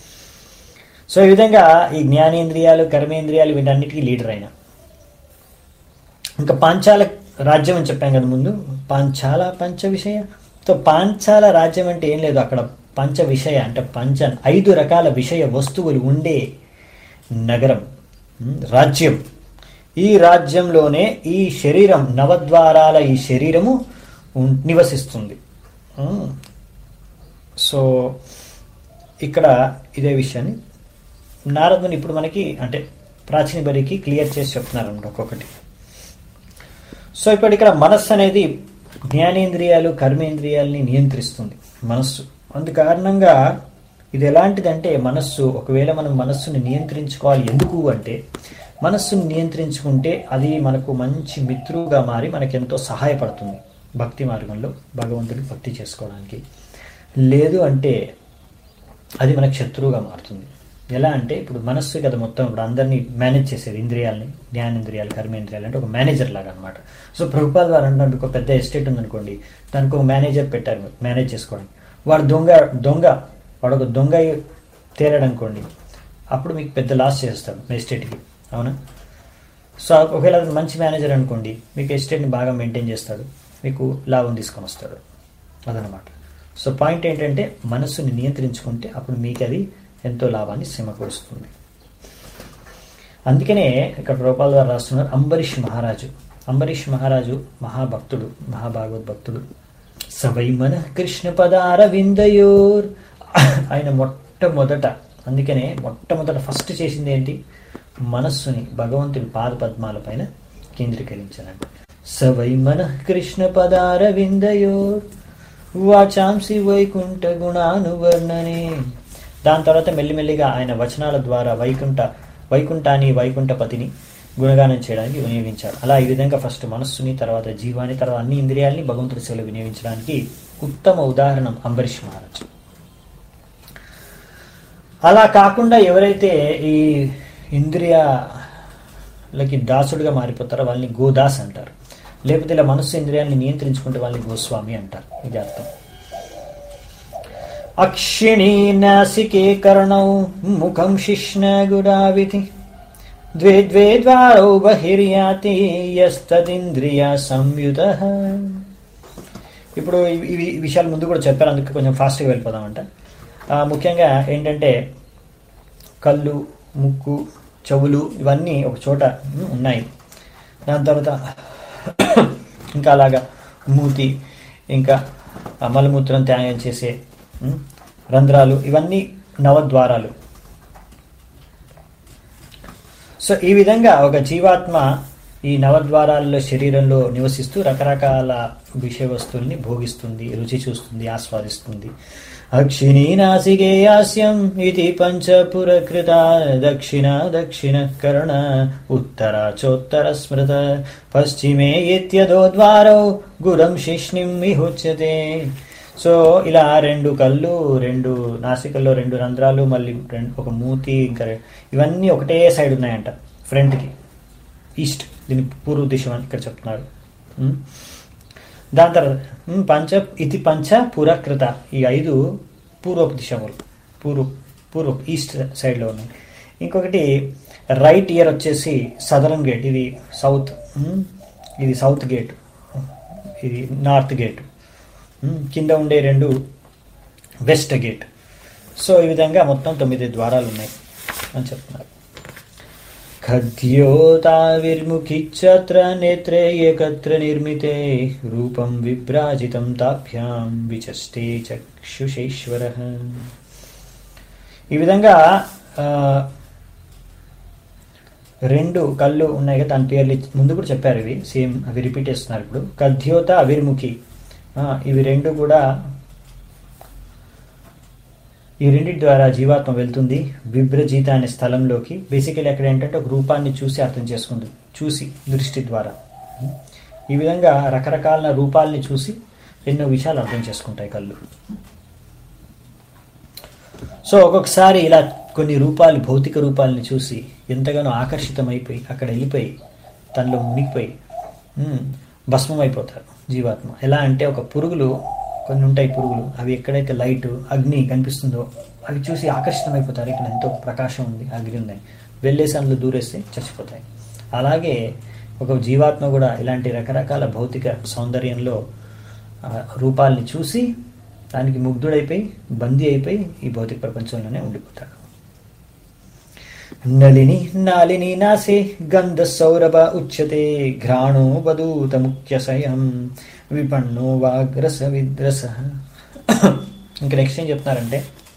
సో ఈ విధంగా ఈ జ్ఞానేంద్రియాలు కర్మేంద్రియాలు వీటన్నిటికీ లీడర్ ఆయన ఇంకా పాంచాల రాజ్యం అని చెప్పాం కదా ముందు పాంచాల పంచ విషయ సో పాంచాల రాజ్యం అంటే ఏం లేదు అక్కడ పంచ విషయ అంటే పంచ ఐదు రకాల విషయ వస్తువులు ఉండే నగరం ఉమ్, రాజ్యం ఈ రాజ్యంలోనే ఈ శరీరం నవద్వారాల ఈ శరీరము ఉన్- నివసిస్తుంది ఉమ్, సో ఇక్కడ ఇదే విషయాన్ని నారదుని ఇప్పుడు మనకి అంటే ప్రాచీన బరికి క్లియర్ చేసి చెప్తున్నారు అన్నమాట ఒక్కొక్కటి సో ఇప్పుడు ఇక్కడ మనస్సు అనేది జ్ఞానేంద్రియాలు కర్మేంద్రియాలని నియంత్రిస్తుంది మనస్సు అందు కారణంగా ఇది ఎలాంటిదంటే మనస్సు ఒకవేళ మనం మనస్సుని నియంత్రించుకోవాలి ఎందుకు అంటే మనస్సుని నియంత్రించుకుంటే అది మనకు మంచి మిత్రుగా మారి మనకెంతో సహాయపడుతుంది భక్తి మార్గంలో భగవంతుడికి భక్తి చేసుకోవడానికి లేదు అంటే అది మనకు శత్రువుగా మారుతుంది ఎలా అంటే ఇప్పుడు మనస్సు కదా మొత్తం ఇప్పుడు అందరినీ మేనేజ్ చేసేది ఇంద్రియాలని జ్ఞానేంద్రియాలు కర్మేంద్రియాలు అంటే ఒక మేనేజర్ లాగా అనమాట సో ప్రభుపాద వారు అంటారు ఒక పెద్ద ఎస్టేట్ ఉందనుకోండి దానికి ఒక మేనేజర్ పెట్టారు మేనేజ్ చేసుకోవడానికి వాడు దొంగ దొంగ వాడు ఒక దొంగ అయి తేలాడు అనుకోండి అప్పుడు మీకు పెద్ద లాస్ చేస్తాడు మీ ఎస్టేట్కి అవునా సో ఒకవేళ అతను మంచి మేనేజర్ అనుకోండి మీకు ఎస్టేట్ని బాగా మెయింటైన్ చేస్తాడు మీకు లాభం తీసుకొని వస్తాడు అదనమాట సో పాయింట్ ఏంటంటే మనస్సుని నియంత్రించుకుంటే అప్పుడు మీకు అది ఎంతో లాభాన్ని సమకూరుస్తుంది అందుకనే ఇక్కడ రూపాల ద్వారా రాస్తున్నారు అంబరీష్ మహారాజు అంబరీష్ మహారాజు మహాభక్తుడు మహాభాగవత్ భక్తుడు సవై మన కృష్ణ పదార విందయోర్ ఆయన మొట్టమొదట అందుకనే మొట్టమొదట ఫస్ట్ చేసింది ఏంటి మనస్సుని భగవంతుని పాద పద్మాల పైన కేంద్రీకరించాలంట సవై మన కృష్ణ పదార విందయోర్ వాచాంసి వైకుంఠ గుణానువర్ణనే దాని తర్వాత మెల్లిమెల్లిగా ఆయన వచనాల ద్వారా వైకుంఠ వైకుంఠాన్ని వైకుంఠపతిని గుణగానం చేయడానికి వినియోగించాడు అలా ఈ విధంగా ఫస్ట్ మనస్సుని తర్వాత జీవాన్ని తర్వాత అన్ని ఇంద్రియాలని భగవంతుడి సేవలు వినియోగించడానికి ఉత్తమ ఉదాహరణం అంబరీష్ మహారాజ్ అలా కాకుండా ఎవరైతే ఈ ఇంద్రియాలకి దాసుడుగా మారిపోతారో వాళ్ళని గోదాస్ అంటారు లేకపోతే ఇలా మనస్సు ఇంద్రియాన్ని నియంత్రించుకుంటే వాళ్ళని గోస్వామి అంటారు ఇది అర్థం అక్షిణీ నాసికే కర్ణౌ ముఖం శిష్ణగుడావితి ద్వే ద్వే ద్వారౌ బహిర్యాతి యస్తదింద్రియ సంయుత ఇప్పుడు ఇవి ఇవి ఈ విషయాలు ముందు కూడా చెప్పారు అందుకే కొంచెం ఫాస్ట్గా వెళ్ళిపోదామంట ఆ, ముఖ్యంగా ఏంటంటే కళ్ళు ముక్కు చెవులు ఇవన్నీ ఒక చోట ఉమ్, ఉన్నాయి దాని తర్వాత ఇంకా అలాగా మూతి ఇంకా ఆ మలమూత్రం త్యాగం చేసే ఉమ్, రంధ్రాలు ఇవన్నీ నవద్వారాలు సో ఈ విధంగా ఒక జీవాత్మ ఈ నవద్వారాల్లో శరీరంలో నివసిస్తూ రకరకాల విషయ వస్తువుల్ని భోగిస్తుంది రుచి చూస్తుంది ఆస్వాదిస్తుంది అక్షిణీ నాసికే యాస్యం ఇది పంచపురకృత దక్షిణ దక్షిణ కర్ణ ఉత్తర చోత్తర స్మృత పశ్చిమే ఇత్యదో ద్వారౌ గురం శిష్ణిం విహుచ్యతే సో ఇలా రెండు కళ్ళు రెండు నాసికల్లో రెండు రంధ్రాలు మళ్ళీ రెండు ఒక మూతి ఇంకా రె- ఇవన్నీ ఒకటే సైడ్ ఉన్నాయంట ఫ్రంట్కి ఈస్ట్ దీని పూర్వ దిశ అని ఇక్కడ చెప్తున్నారు ఉమ్. దాని తర్వాత ఉమ్, పంచ ఇది పంచ పురకృత ఈ ఐదు పూర్వపు దిశములు పూర్వ పూర్వ ఈస్ట్ సైడ్లో ఉన్నాయి ఇంకొకటి రైట్ ఇయర్ వచ్చేసి సదరన్ గేట్ ఇది సౌత్ ఉమ్, ఇది సౌత్ గేట్ ఇది నార్త్ గేట్ ఉమ్, కింద ఉండే రెండు వెస్ట్ గేట్ సో ఈ విధంగా మొత్తం తొమ్మిది ద్వారాలు ఉన్నాయి అని చెప్తున్నారు ఖద్యోతావిర్ముఖిచ్చత్ర నేత్రే ఏకత్ర నిర్మితే రూపం విభ్రాజితం తాభ్యాం విచష్టే చక్షుషేశ్వర ఈ విధంగా ఆ, రెండు కళ్ళు ఉన్నాయి కదా దాని పేర్లు ఇచ్చి- ముందు కూడా చెప్పారు ఇవి సేమ్ అవి రిపీట్ చేస్తున్నారు ఇప్పుడు కద్యోత అవిర్ముఖి ఆ, ఇవి రెండు కూడా ఈ రెండింటి ద్వారా జీవాత్మ వెళ్తుంది విభ్రజీత అనే స్థలంలోకి బేసికలీ అక్కడ ఏంటంటే ఒక రూపాన్ని చూసి అర్థం చేసుకుంది చూసి దృష్టి ద్వారా ఈ విధంగా రకరకాల రూపాలని చూసి ఎన్నో విషయాలు అర్థం చేసుకుంటాయి కళ్ళు సో ఒక్కొక్కసారి ఇలా కొన్ని రూపాలు భౌతిక రూపాలని చూసి ఎంతగానో ఆకర్షితమైపోయి అక్కడ వెళ్ళిపోయి తనలో మునిగిపోయి ఉమ్, భస్మం అయిపోతారు జీవాత్మ ఎలా అంటే ఒక పురుగులు కొన్ని ఉంటాయి పురుగులు అవి ఎక్కడైతే లైట్ అగ్ని కనిపిస్తుందో అవి చూసి ఆకర్షితమైపోతారు ఇక్కడ ఎంతో ప్రకాశం ఉంది అగ్ని ఉందని వెళ్ళేసి అందులో దూరేస్తే చచ్చిపోతాయి అలాగే ఒక జీవాత్మ కూడా ఇలాంటి రకరకాల భౌతిక సౌందర్యంలో ఆ, రూపాల్ని చూసి దానికి ముగ్ధుడైపోయి బందీ అయిపోయి ఈ భౌతిక ప్రపంచంలోనే ఉండిపోతాడు నలిని నాలిని నాసే గంధ సౌరభ ఉచ్యతే ఘ్రాణో వదూత ముఖ్య సయం విపన్నో వాగ్రస విద్రస ఇంకా నెక్స్ట్ ఏం చెప్తున్నారంటే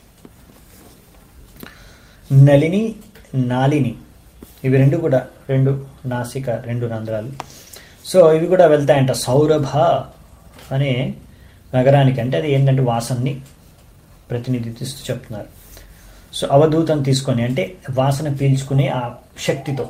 నలిని నాలిని ఇవి రెండు కూడా రెండు నాసిక రెండు రంధ్రాలు సో ఇవి కూడా వెళ్తాయంట సౌరభ అనే నగరానికి అంటే అది ఏంటంటే వాసనని ప్రతినిధిస్తూ చెప్తున్నారు సో అవధూతం తీసుకొని అంటే వాసన పీల్చుకునే ఆ శక్తితో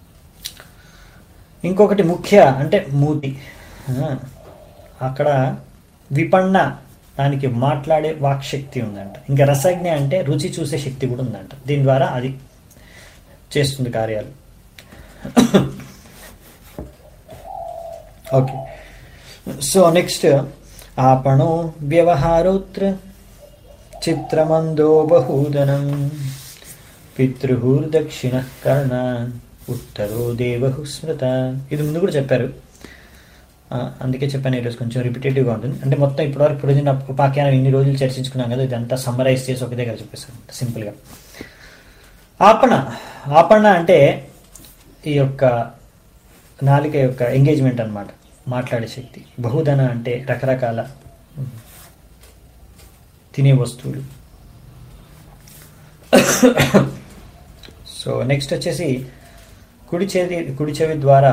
ఇంకొకటి ముఖ్య అంటే మూతి ఆ, అక్కడ విపన్న దానికి మాట్లాడే వాక్శక్తి ఉందంట ఇంకా రసజ్ఞ అంటే రుచి చూసే శక్తి కూడా ఉందంట దీని ద్వారా అది చేస్తుంది కార్యాలు ఓకే సో నెక్స్ట్ आपणो व्यवहारोऽत्र चित्रमन्दो बहूदनं పితృహూర్దక్షిణ కర్ణ ఉత్తరో దేవహు స్మృత ఇది ముందు కూడా చెప్పారు ఆ, అందుకే చెప్పాను ఈరోజు కొంచెం రిపిటేటివ్గా ఉంటుంది అంటే మొత్తం ఇప్పటివరకు ప్రయోజన ఉపాఖ్యానం ఇన్ని రోజులు చర్చించుకున్నాం కదా ఇదంతా సమ్మరైజ్ చేసి ఒక దగ్గర చెప్పేస్తాను సింపుల్గా ఆపణ ఆపణ అంటే ఈ యొక్క నాలిక యొక్క ఎంగేజ్మెంట్ అన్నమాట మాట్లాడే శక్తి బహుధన అంటే రకరకాల ఉమ్, తినే వస్తువులు సో నెక్స్ట్ వచ్చేసి కుడి చేతి కుడి చెవి ద్వారా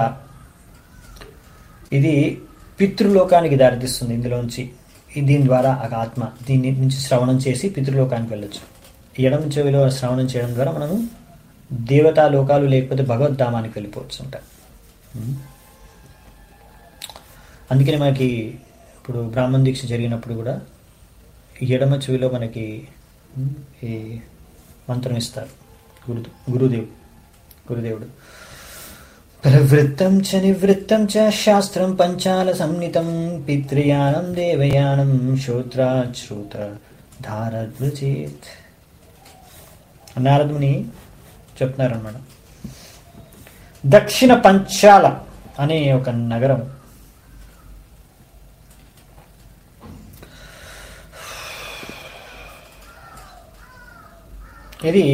ఇది పితృలోకానికి దారితీస్తుంది ఇందులోంచి ఈ- దీని ద్వారా ఆ ఆత్మ దీని నుంచి శ్రవణం చేసి పితృలోకానికి వెళ్ళొచ్చు ఎడమ చెవిలో శ్రవణం చేయడం ద్వారా మనము దేవతా లోకాలు లేకపోతే భగవద్ధామానికి వెళ్ళిపోవచ్చు అంట ఉమ్. అందుకని మనకి ఇప్పుడు బ్రాహ్మణ దీక్ష జరిగినప్పుడు కూడా ఎడమ చెవిలో మనకి ఉమ్, ఈ మంత్రం ఇస్తారు గురు గురుదేవుడు గురుదేవుడు ప్రవృత్తం చ నివృత్తం చ శాస్త్రం పంచాల సంహితం పితృయానం దేవయానం శ్రోత్రాశ్రుత ధారద్వచేత్ నారదుని చెప్తున్నారన్నమాట దక్షిణ పంచాల అనే ఒక నగరం ఇది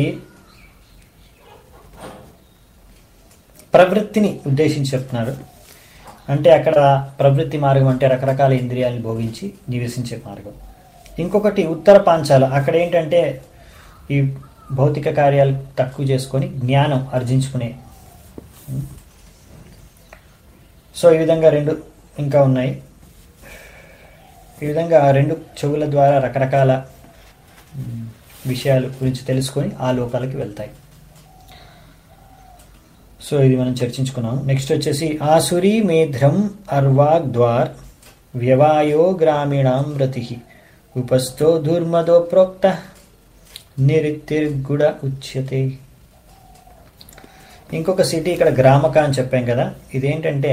ప్రవృత్తిని ఉద్దేశించి చెప్తున్నారు అంటే అక్కడ ప్రవృత్తి మార్గం అంటే రకరకాల ఇంద్రియాలను భోగించి నివసించే మార్గం ఇంకొకటి ఉత్తర పాంచాల అక్కడ ఏంటంటే ఈ భౌతిక కార్యాలు తక్కువ చేసుకొని జ్ఞానం ఆర్జించుకునే సో ఈ విధంగా రెండు ఇంకా ఉన్నాయి ఈ విధంగా రెండు చెవుల ద్వారా రకరకాల మ్, విషయాలు గురించి తెలుసుకొని ఆ లోకాలకి వెళ్తాయి సో ఇది మనం చర్చించుకున్నాం నెక్స్ట్ వచ్చేసి ఆసురి మేధ్రం అర్వాగ్ ద్వార్ వ్యవాయో గ్రామీణాం రతి ఉపస్థో దుర్మదో ప్రోక్త నిరితిర్గుడ ఉచ్యతే ఇంకొక సిటీ ఇక్కడ గ్రామక అని చెప్పాం కదా ఇదేంటంటే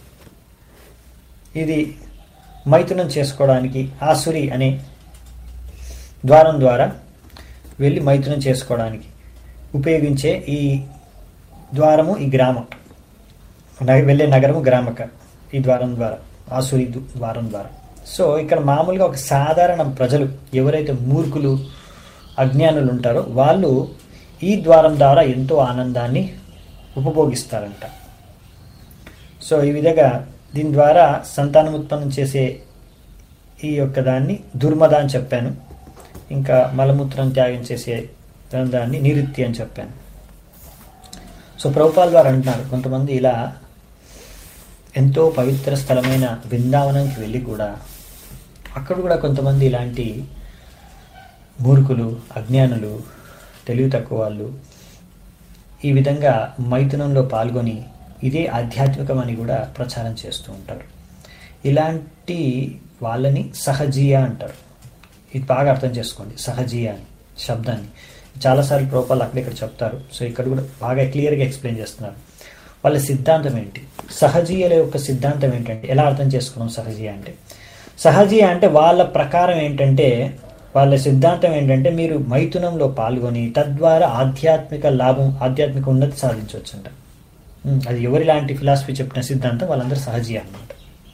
ఇది మైథునం చేసుకోవడానికి ఆసురి అనే ద్వారం ద్వారా వెళ్ళి మైథునం చేసుకోవడానికి ఉపయోగించే ఈ ద్వారము ఈ గ్రామం నగ- వెళ్ళే నగరము గ్రామక ఈ ద్వారం ద్వారా ఆసురి దు- ద్వారం ద్వారా సో ఇక్కడ మామూలుగా ఒక సాధారణ ప్రజలు ఎవరైతే మూర్ఖులు అజ్ఞానులు ఉంటారో వాళ్ళు ఈ ద్వారం ద్వారా ఎంతో ఆనందాన్ని ఉపభోగిస్తారంట సో ఈ విధంగా దీని ద్వారా సంతానం ఉత్పన్నం చేసే ఈ యొక్క దాన్ని దుర్మద అని చెప్పాను ఇంకా మలమూత్రం త్యాగం చేసే దాన్ని నిరుత్తి అని చెప్పాను సో ప్రభుపాల్ గారు అంటున్నారు కొంతమంది ఇలా ఎంతో పవిత్ర స్థలమైన బృందావనంకి వెళ్ళి కూడా అక్కడ కూడా కొంతమంది ఇలాంటి మూర్ఖులు అజ్ఞానులు తెలివి తక్కువ వాళ్ళు ఈ విధంగా మైథునంలో పాల్గొని ఇదే ఆధ్యాత్మికమని కూడా ప్రచారం చేస్తూ ఉంటారు ఇలాంటి వాళ్ళని సహజీయ అంటారు ఇది బాగా అర్థం చేసుకోండి సహజీయ అని శబ్దాన్ని చాలాసార్లు ప్రోపాలు అక్కడ ఇక్కడ చెప్తారు సో ఇక్కడ కూడా బాగా క్లియర్గా ఎక్స్ప్లెయిన్ చేస్తున్నారు వాళ్ళ సిద్ధాంతం ఏంటి సహజీయుల యొక్క సిద్ధాంతం ఏంటంటే ఎలా అర్థం చేసుకున్నాం సహజీయ అంటే సహజీయ అంటే వాళ్ళ ప్రకారం ఏంటంటే వాళ్ళ సిద్ధాంతం ఏంటంటే మీరు మైథునంలో పాల్గొని తద్వారా ఆధ్యాత్మిక లాభం ఆధ్యాత్మిక ఉన్నతి సాధించవచ్చు అంట ఉమ్, అది ఎవరిలాంటి ఫిలాసఫీ చెప్పిన సిద్ధాంతం వాళ్ళందరూ సహజీయ అన్నమాట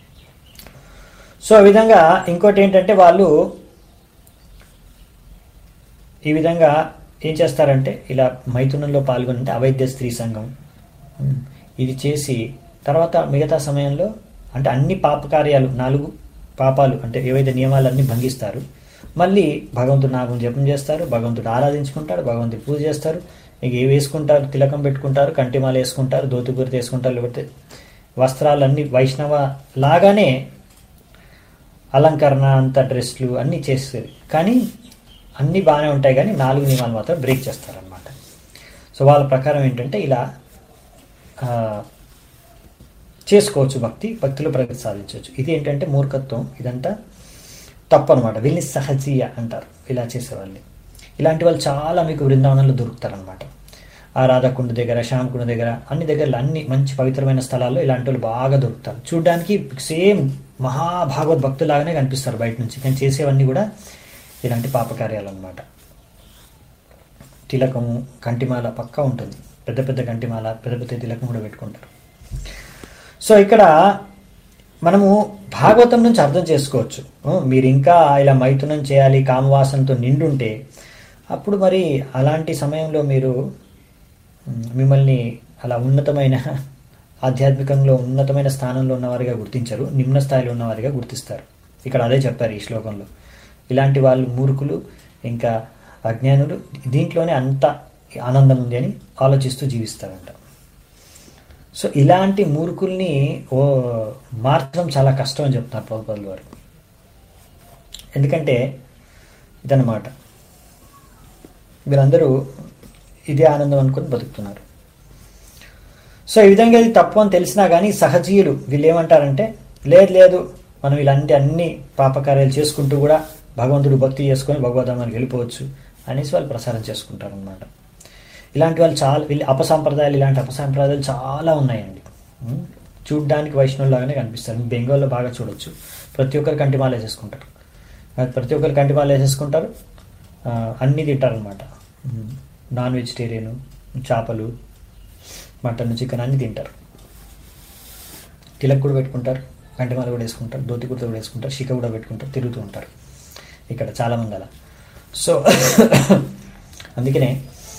సో ఆ విధంగా ఇంకోటి ఏంటంటే వాళ్ళు ఈ విధంగా ఏం చేస్తారంటే ఇలా మైథునంలో పాల్గొనంటే అవైద్య స్త్రీ సంఘం ఉమ్, ఇది చేసి తర్వాత మిగతా సమయంలో అంటే అన్ని పాపకార్యాలు నాలుగు పాపాలు అంటే ఏవైతే నియమాలన్నీ భంగిస్తారు మళ్ళీ భగవంతుడు నామం జపం చేస్తారు భగవంతుడు ఆరాధించుకుంటారు భగవంతుడు పూజ చేస్తారు ఇక ఏ వేసుకుంటారు తిలకం పెట్టుకుంటారు కంటిమాల వేసుకుంటారు దోతుకూరి వేసుకుంటారు లేకపోతే వస్త్రాలన్నీ వైష్ణవ లాగానే అలంకరణ అంత డ్రెస్లు అన్నీ చేసేది కానీ అన్నీ బాగానే ఉంటాయి కానీ నాలుగు నియమాలు మాత్రం బ్రేక్ చేస్తారనమాట సో వాళ్ళ ప్రకారం ఏంటంటే ఇలా ఆ, చేసుకోవచ్చు భక్తి భక్తిలో ప్రగతి సాధించవచ్చు ఇది ఏంటంటే మూర్ఖత్వం ఇదంతా తప్పు అనమాట వీళ్ళని సహజీయ అంటారు ఇలా చేసేవాళ్ళని ఇలాంటి వాళ్ళు చాలా మీకు బృందావనంలో దొరుకుతారనమాట ఆ రాధాకుండ దగ్గర శ్యామకుండ దగ్గర అన్ని దగ్గరలో అన్ని మంచి పవిత్రమైన స్థలాల్లో ఇలాంటి వాళ్ళు బాగా దొరుకుతారు చూడ్డానికి సేమ్ మహాభాగవత్ భక్తులాగానే కనిపిస్తారు బయట నుంచి కానీ చేసేవన్నీ కూడా ఇలాంటి పాపకార్యాలు అనమాట తిలకము కంటిమాల పక్కా ఉంటుంది పెద్ద పెద్ద కంటిమాల పెద్ద పెద్ద తిలకం కూడా పెట్టుకుంటారు సో ఇక్కడ మనము భాగవతం నుంచి అర్థం చేసుకోవచ్చు ఉ, మీరు ఇంకా ఇలా మైథునం చేయాలి కామవాసనతో నిండుంటే అప్పుడు మరి అలాంటి సమయంలో మీరు ఉమ్, మిమ్మల్ని అలా ఉన్నతమైన ఆధ్యాత్మికంలో ఉన్నతమైన స్థానంలో ఉన్నవారిగా గుర్తించరు నిమ్న స్థాయిలో ఉన్నవారిగా గుర్తిస్తారు ఇక్కడ అదే చెప్పారు ఈ శ్లోకంలో ఇలాంటి వాళ్ళు మూర్ఖులు ఇంకా అజ్ఞానులు దీంట్లోనే అంత ఆనందం ఉంది అని ఆలోచిస్తూ జీవిస్తారంట సో ఇలాంటి మూర్ఖుల్ని ఓ మార్చడం చాలా కష్టం అని చెప్తున్నారు ప్రభుపాదుల వారు ఎందుకంటే ఇదన్నమాట వీళ్ళందరూ ఇదే ఆనందం అనుకుని బతుకుతున్నారు సో ఈ విధంగా ఇది తప్పు అని తెలిసినా కానీ సహజీయులు వీళ్ళు ఏమంటారంటే లేదు లేదు మనం ఇలాంటి అన్ని పాపకార్యాలు చేసుకుంటూ కూడా భగవంతుడు భక్తి చేసుకొని భగవద్ధామానికి వెళ్ళిపోవచ్చు అనేసి వాళ్ళు ప్రసారం చేసుకుంటారు అనమాట ఇలాంటి వాళ్ళు చాలా వీళ్ళు అపసంప్రదాయాలు ఇలాంటి అపసంప్రదాయాలు చాలా ఉన్నాయండి ఉం? చూడ్డానికి వైష్ణవులాగానే కనిపిస్తారు బెంగాల్లో బాగా చూడొచ్చు ప్రతి ఒక్కరు కంటిమాల చేసుకుంటారు అది ప్రతి ఒక్కరు కంటి పాలు వేసేసుకుంటారు ఆ, అన్నీ తింటారనమాట నాన్ వెజిటేరియన్ చేపలు మటన్ చికెన్ అన్నీ తింటారు తిలక్ కూడా పెట్టుకుంటారు కంటిమాల కూడా వేసుకుంటారు ధోతి కుర్త కూడా వేసుకుంటారు షిక కూడా పెట్టుకుంటారు తిరుగుతూ ఉంటారు ఇక్కడ చాలామంది అలా సో అందుకనే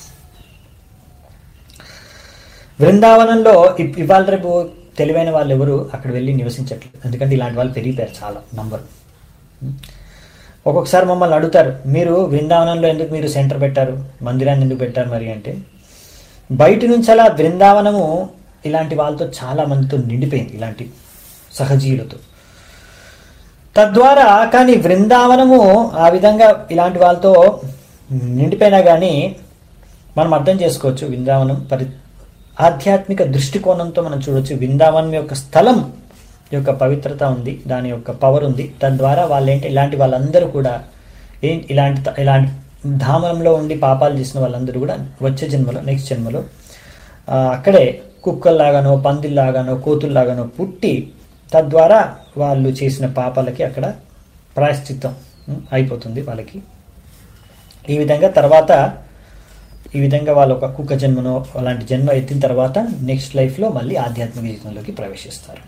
బృందావనంలో ఇప్- ఇవాళ రేపు తెలివైన వాళ్ళు ఎవరు అక్కడ వెళ్ళి నివసించట్లేదు ఎందుకంటే ఇలాంటి వాళ్ళు పెరిగిపోయారు చాలా నంబర్ ఒక్కొక్కసారి మమ్మల్ని అడుగుతారు మీరు బృందావనంలో ఎందుకు మీరు సెంటర్ పెట్టారు మందిరాన్ని ఎందుకు పెట్టారు మరి అంటే బయట నుంచి అలా బృందావనము ఇలాంటి వాళ్ళతో చాలా మందితో నిండిపోయింది ఇలాంటి సహజీవులతో తద్వారా కానీ బృందావనము ఆ విధంగా ఇలాంటి వాళ్ళతో నిండిపోయినా కానీ మనం అర్థం చేసుకోవచ్చు బృందావనం పరి ఆధ్యాత్మిక దృష్టికోణంతో మనం చూడొచ్చు బృందావనం యొక్క స్థలం యొక్క పవిత్రత ఉంది దాని యొక్క పవర్ ఉంది తద్వారా వాళ్ళేంటి ఇలాంటి వాళ్ళందరూ కూడా ఏం ఇలాంటి త- ఇలాంటి ధామంలో ఉండి పాపాలు చేసిన వాళ్ళందరూ కూడా వచ్చే జన్మలో నెక్స్ట్ జన్మలో ఆ, అక్కడే కుక్కల్లాగానో పందిల్లాగానో కోతుల్లాగానో పుట్టి తద్వారా వాళ్ళు చేసిన పాపాలకి అక్కడ ప్రాయశ్చిత్తం ఉం, అయిపోతుంది వాళ్ళకి ఈ విధంగా తర్వాత ఈ విధంగా వాళ్ళు ఒక కుక్క జన్మనో అలాంటి జన్మ ఎత్తిన తర్వాత నెక్స్ట్ లైఫ్లో మళ్ళీ ఆధ్యాత్మిక జీవితంలోకి ప్రవేశిస్తారు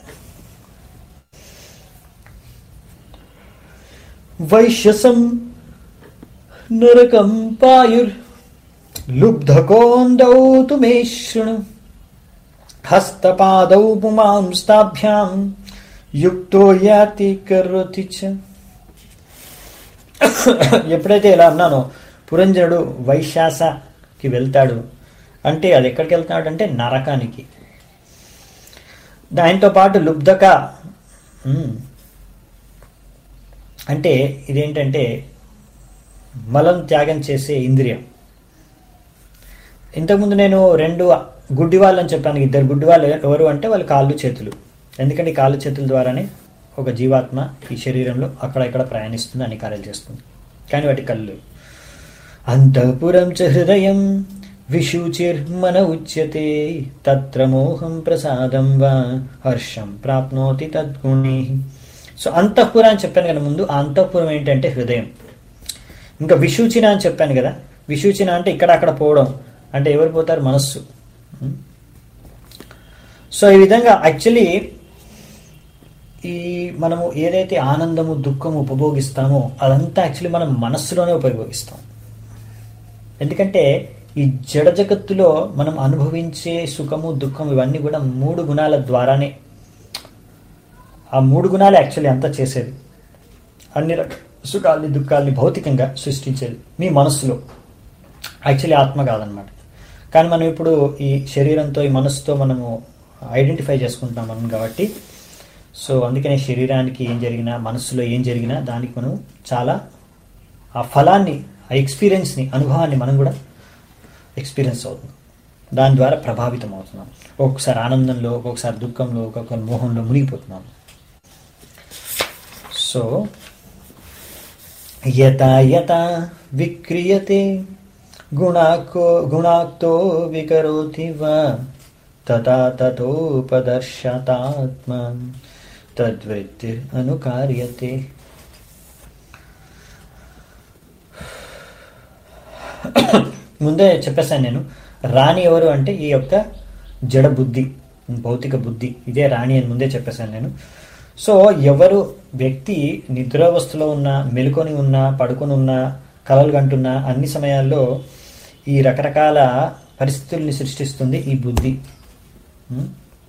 వైశ్యసం నరకం పాయుర్ లుబ్ధకోందౌ తు మే శృణు హస్తపాదౌ పుమాంస్తాభ్యాం యుక్తో యాతి కరోతి చ ఎప్పుడైతే ఇలా అన్నానో పురంజనుడు వైశాసకి వెళ్తాడు అంటే అది ఎక్కడికి వెళ్తున్నాడు అంటే నరకానికి దానితో పాటు లుబ్ధక ఉమ్, అంటే ఇదేంటంటే మలం త్యాగం చేసే ఇంద్రియం ఇంతకుముందు నేను రెండు గుడ్డి వాళ్ళని చెప్పాను ఇద్దరు గుడ్డి వాళ్ళు ఎవరు అంటే వాళ్ళు కాళ్ళు చేతులు ఎందుకంటే ఈ కాళ్ళు చేతుల ద్వారానే ఒక జీవాత్మ ఈ శరీరంలో అక్కడ ఇక్కడ ప్రయాణిస్తుంది అన్ని కార్యాలు చేస్తుంది కానీ వాటి కళ్ళు లేవు. అంతఃపురం చ హృదయం విశూచిర్మన ఉచ్యతే తత్ర మోహం ప్రసాదం వా హర్షం ప్రాప్నోతి తద్గుణి సో అంతఃపురం అని చెప్పాను కదా ముందు ఆ అంతఃపురం ఏంటంటే హృదయం ఇంకా విశూచిన అని చెప్పాను కదా విశూచిన అంటే ఇక్కడ అక్కడ పోవడం అంటే ఎవరు పోతారు మనస్సు ఉం? సో ఈ విధంగా యాక్చువల్లీ ఈ మనము ఏదైతే ఆనందము దుఃఖము ఉపభోగిస్తామో అదంతా యాక్చువల్లీ మనం మనస్సులోనే ఉపయోగిస్తాం ఎందుకంటే ఈ జడ జగత్తులో మనం అనుభవించే సుఖము దుఃఖము ఇవన్నీ కూడా మూడు గుణాల ద్వారానే ఆ మూడు గుణాలే యాక్చువల్లీ అంతా చేసేది అన్ని రకాల సుఖాల్ని దుఃఖాల్ని భౌతికంగా సృష్టించేది మీ మనస్సులో యాక్చువల్లీ ఆత్మ కాదనమాట కానీ మనం ఇప్పుడు ఈ శరీరంతో ఈ మనస్సుతో మనము ఐడెంటిఫై చేసుకుంటున్నాం మనం కాబట్టి సో అందుకనే శరీరానికి ఏం జరిగినా మనస్సులో ఏం జరిగినా దానికి మనం చాలా ఆ ఫలాన్ని ఆ ఎక్స్పీరియన్స్ని అనుభవాన్ని మనం కూడా ఎక్స్పీరియన్స్ అవుతున్నాం దాని ద్వారా ప్రభావితం అవుతున్నాం ఒక్కొక్కసారి ఆనందంలో ఒక్కొక్కసారి దుఃఖంలో ఒక్కొక్కరు మోహంలో మునిగిపోతున్నాం సో యథా యథా విక్రియతే గుణాకో గుణాక్తో వికరోతి వా తథా తథోపదర్శతాత్మ తద్వృత్తి అనుకార్యతే ముందే చెప్పేశాను నేను రాణి ఎవరు అంటే ఈ యొక్క జడ బుద్ధి భౌతిక బుద్ధి ఇదే రాణి అని ముందే చెప్పేశాను నేను సో ఎవరు వ్యక్తి నిద్రావస్థలో ఉన్న మెలుకొని ఉన్నా పడుకొని ఉన్నా కలలు కంటున్నా అన్ని సమయాల్లో ఈ రకరకాల పరిస్థితుల్ని సృష్టిస్తుంది ఈ బుద్ధి ఉం?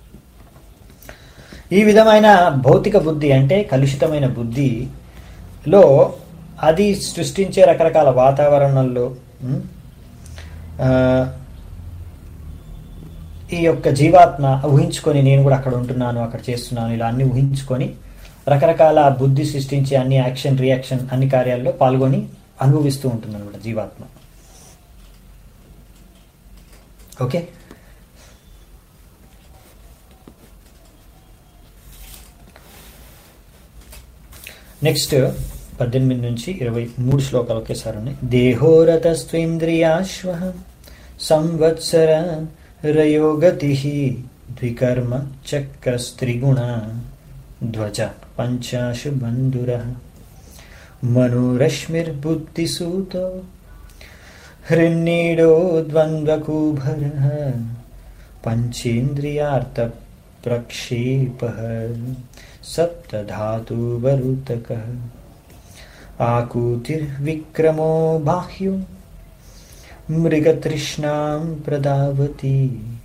ఈ విధమైన భౌతిక బుద్ధి అంటే కలుషితమైన బుద్ధిలో అది సృష్టించే రకరకాల వాతావరణంలో ఉం? ఆ, ఈ యొక్క జీవాత్మ ఊహించుకొని నేను కూడా అక్కడ ఉంటున్నాను అక్కడ చేస్తున్నాను ఇలా అన్ని ఊహించుకొని రకరకాల బుద్ధి సృష్టించే అన్ని యాక్షన్ రియాక్షన్ అన్ని కార్యాల్లో పాల్గొని అనుభవిస్తూ ఉంటుంది అనమాట జీవాత్మ ఓకే నెక్స్ట్ పద్దెనిమిది నుంచి ఇరవై మూడు శ్లోకాలు ఒకేసారి ఉన్నాయి దేహోరతస్వేంద్రియాశ్వ సంవత్సర రయోగతి ద్వికర్మ చక్రస్త్రిగుణ ధ్వజ పంచాశు బంధుర మనోరశ్మిర్బుద్ధిసూతో హృన్నీడో ద్వంద్వకూభరः పంచేంద్రియార్థ ప్రక్షేప సప్తధాతువరుతకः ఆకూతిర్విక్రమో బాహ్యో మృగతృష్ణాం ప్రదావతి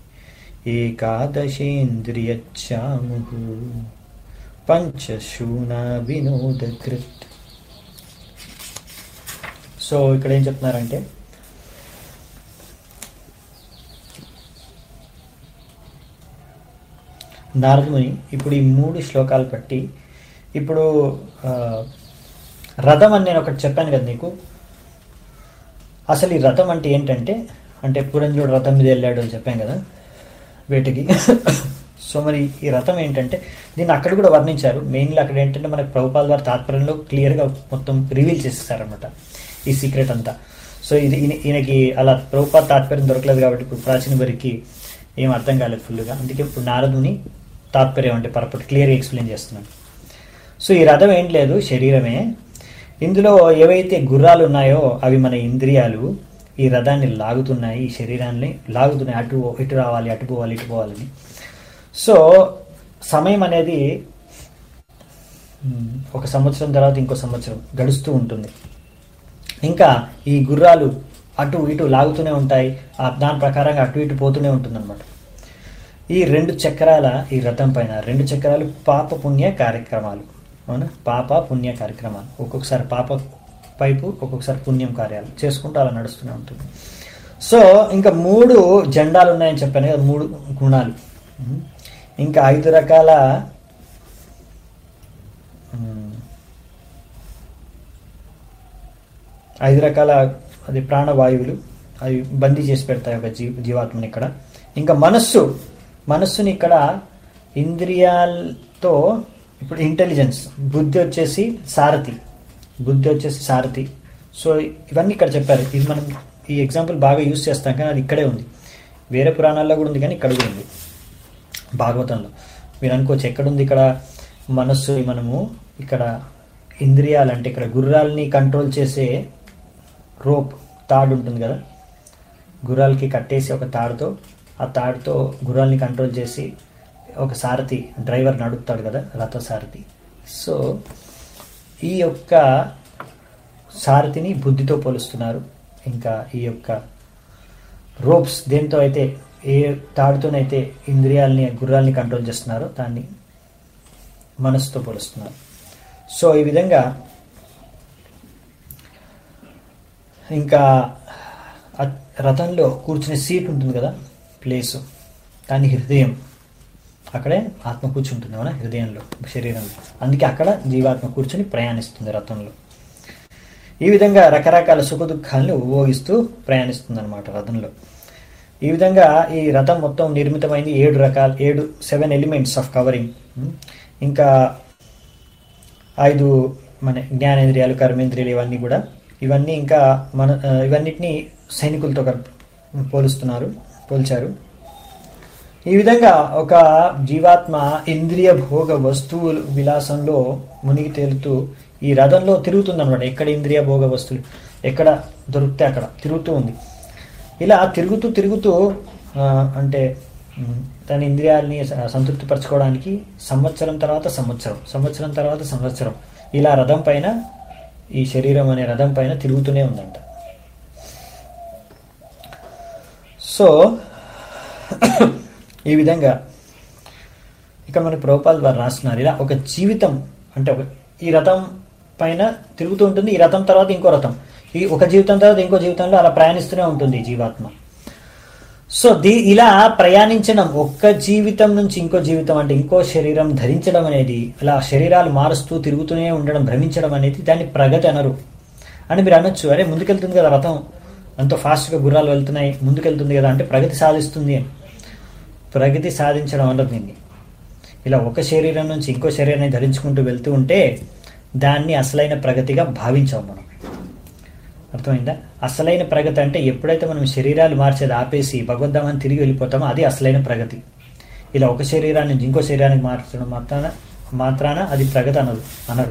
ఏకాదశేంద్రియచ్చాముః పంచశూనా వినోదకృత్ సో ఇక్కడ ఏం చెప్తున్నారంటే నారదుని ఇప్పుడు ఈ మూడు శ్లోకాలు బట్టి ఇప్పుడు ఆ, రథం అని నేను ఒకటి చెప్పాను కదా నీకు అసలు ఈ రథం అంటే ఏంటంటే అంటే పురంజుడు రథం మీద వెళ్ళాడు అని చెప్పాం కదా వేటికి సో మరి ఈ రథం ఏంటంటే దీన్ని అక్కడ కూడా వర్ణించారు మెయిన్లీ అక్కడ ఏంటంటే మనకు ప్రభుపాల్ వారి తాత్పర్యంలో క్లియర్గా మొత్తం రివీల్ చేసేసారనమాట ఈ సీక్రెట్ అంతా సో ఇది ఈయన- ఈయనకి అలా ప్రభుపాల్ తాత్పర్యం దొరకలేదు కాబట్టి ఇప్పుడు ప్రాచీన వారికి ఏం అర్థం కాలేదు ఫుల్గా అందుకే ఇప్పుడు నారదుని తాత్పర్యం అంటే పరపటి క్లియర్గా ఎక్స్ప్లెయిన్ చేస్తున్నాను సో ఈ రథం ఏం లేదు శరీరమే ఇందులో ఏవైతే గుర్రాలు ఉన్నాయో అవి మన ఇంద్రియాలు ఈ రథాన్ని లాగుతున్నాయి ఈ శరీరాన్ని లాగుతున్నాయి అటు ఇటు రావాలి అటు పోవాలి ఇటు పోవాలని సో సమయం అనేది మ్, ఒక సంవత్సరం తర్వాత ఇంకో సంవత్సరం గడుస్తూ ఉంటుంది ఇంకా ఈ గుర్రాలు అటు ఇటు లాగుతూనే ఉంటాయి ఆ దాని ప్రకారంగా అటు ఇటు పోతూనే ఉంటుందన్నమాట ఈ రెండు చక్రాల ఈ రథం పైన రెండు చక్రాలు పాప పుణ్య కార్యక్రమాలు అవునా పాప పుణ్య కార్యక్రమాలు ఒక్కొక్కసారి పాప పైపు ఒక్కొక్కసారి పుణ్యం కార్యాలు చేసుకుంటూ అలా నడుస్తూనే ఉంటుంది సో ఇంకా మూడు జెండాలు ఉన్నాయని చెప్పాను కదా మూడు గుణాలు ఉమ్. ఇంకా ఐదు రకాల ఉమ్, ఐదు రకాల అది ప్రాణవాయువులు అవి బందీ చేసి పెడతాయి ఒక జీ జీవాత్మని ఇక్కడ ఇంకా మనస్సు మనస్సుని ఇక్కడ ఇంద్రియాలతో ఇప్పుడు ఇంటెలిజెన్స్ బుద్ధి వచ్చేసి సారథి బుద్ధి వచ్చేసి సారథి సో ఇవన్నీ ఇక్కడ చెప్పారు ఇది మనం ఈ ఎగ్జాంపుల్ బాగా యూస్ చేస్తాం కానీ అది ఇక్కడే ఉంది వేరే పురాణాల్లో కూడా ఉంది కానీ ఇక్కడ కూడా ఉంది భాగవతంలో మీరు అనుకోవచ్చు ఎక్కడుంది ఇక్కడ మనస్సు మనము ఇక్కడ ఇంద్రియాలు అంటే ఇక్కడ గుర్రాలని కంట్రోల్ చేసే రోప్ తాడు ఉంటుంది కదా గుర్రాలకి కట్టేసి ఒక తాడుతో ఆ తాడుతో గుర్రాల్ని కంట్రోల్ చేసి ఒక సారథి డ్రైవర్ నడుపుతాడు కదా రథ సారథి సో ఈ యొక్క సారథిని బుద్ధితో పోలుస్తున్నారు ఇంకా ఈ యొక్క రోప్స్ దేంతో అయితే ఏ తాడుతోనైతే ఇంద్రియాలని గుర్రాల్ని కంట్రోల్ చేస్తున్నారో దాన్ని మనసుతో పోలుస్తున్నారు సో ఈ విధంగా ఇంకా ఆ రథంలో కూర్చునే సీట్ ఉంటుంది కదా ప్లేసు దాని హృదయం అక్కడే ఆత్మ కూర్చుంటుంది అవునా హృదయంలో శరీరంలో అందుకే అక్కడ జీవాత్మ కూర్చుని ప్రయాణిస్తుంది రథంలో ఈ విధంగా రకరకాల సుఖ దుఃఖాలను ఉపయోగిస్తూ ప్రయాణిస్తుంది అనమాట రథంలో ఈ విధంగా ఈ రథం మొత్తం నిర్మితమైంది ఏడు రకాల ఏడు సెవెన్ ఎలిమెంట్స్ ఆఫ్ కవరింగ్ ఇంకా ఐదు మన జ్ఞానేంద్రియాలు కర్మేంద్రియాలు ఇవన్నీ కూడా ఇవన్నీ ఇంకా మన ఆ, ఇవన్నిటిని సైనికులతో కలుపు పోలుస్తున్నారు పోల్చారు ఈ విధంగా ఒక జీవాత్మ ఇంద్రియ భోగ వస్తువులు విలాసంలో మునిగి తేలుతూ ఈ రథంలో తిరుగుతుంది అనమాట ఎక్కడ ఇంద్రియ భోగ వస్తువులు ఎక్కడ దొరికితే అక్కడ తిరుగుతూ ఉంది ఇలా తిరుగుతూ తిరుగుతూ ఆ, అంటే ఉమ్, తన ఇంద్రియాలని స- సంతృప్తిపరచుకోవడానికి సంవత్సరం తర్వాత సంవత్సరం సంవత్సరం తర్వాత సంవత్సరం ఇలా రథం పైన ఈ శరీరం అనే రథం పైన తిరుగుతూనే ఉందంట సో ఈ విధంగా ఇక్కడ మనకి ప్రభుపాల్ వారు రాస్తున్నారు ఇలా ఒక జీవితం అంటే ఒక ఈ రథం పైన తిరుగుతూ ఉంటుంది ఈ రథం తర్వాత ఇంకో రథం ఈ ఒక జీవితం తర్వాత ఇంకో జీవితంలో అలా ప్రయాణిస్తూనే ఉంటుంది ఈ జీవాత్మ సో దీ ఇలా ప్రయాణించడం ఒక్క జీవితం నుంచి ఇంకో జీవితం అంటే ఇంకో శరీరం ధరించడం అనేది ఇలా శరీరాలు మారుస్తూ తిరుగుతూనే ఉండడం భ్రమించడం అనేది దాన్ని ప్రగతి అనరు అని మీరు అనొచ్చు అరే ముందుకెళ్తుంది కదా రథం ఎంతో ఫాస్ట్గా గుర్రాలు వెళ్తున్నాయి ముందుకెళ్తుంది కదా అంటే ప్రగతి సాధిస్తుంది అని ప్రగతి సాధించడం అనరు దీన్ని ఇలా ఒక శరీరం నుంచి ఇంకో శరీరాన్ని ధరించుకుంటూ వెళ్తూ ఉంటే దాన్ని అసలైన ప్రగతిగా భావించాం మనం అర్థమైందా అసలైన ప్రగతి అంటే ఎప్పుడైతే మనం శరీరాలు మార్చేది ఆపేసి భగవద్ధామాన్ని తిరిగి వెళ్ళిపోతామో అది అసలైన ప్రగతి ఇలా ఒక శరీరాన్ని నుంచి ఇంకో శరీరానికి మార్చడం మాత్రాన మాత్రాన అది ప్రగతి అనదు అనరు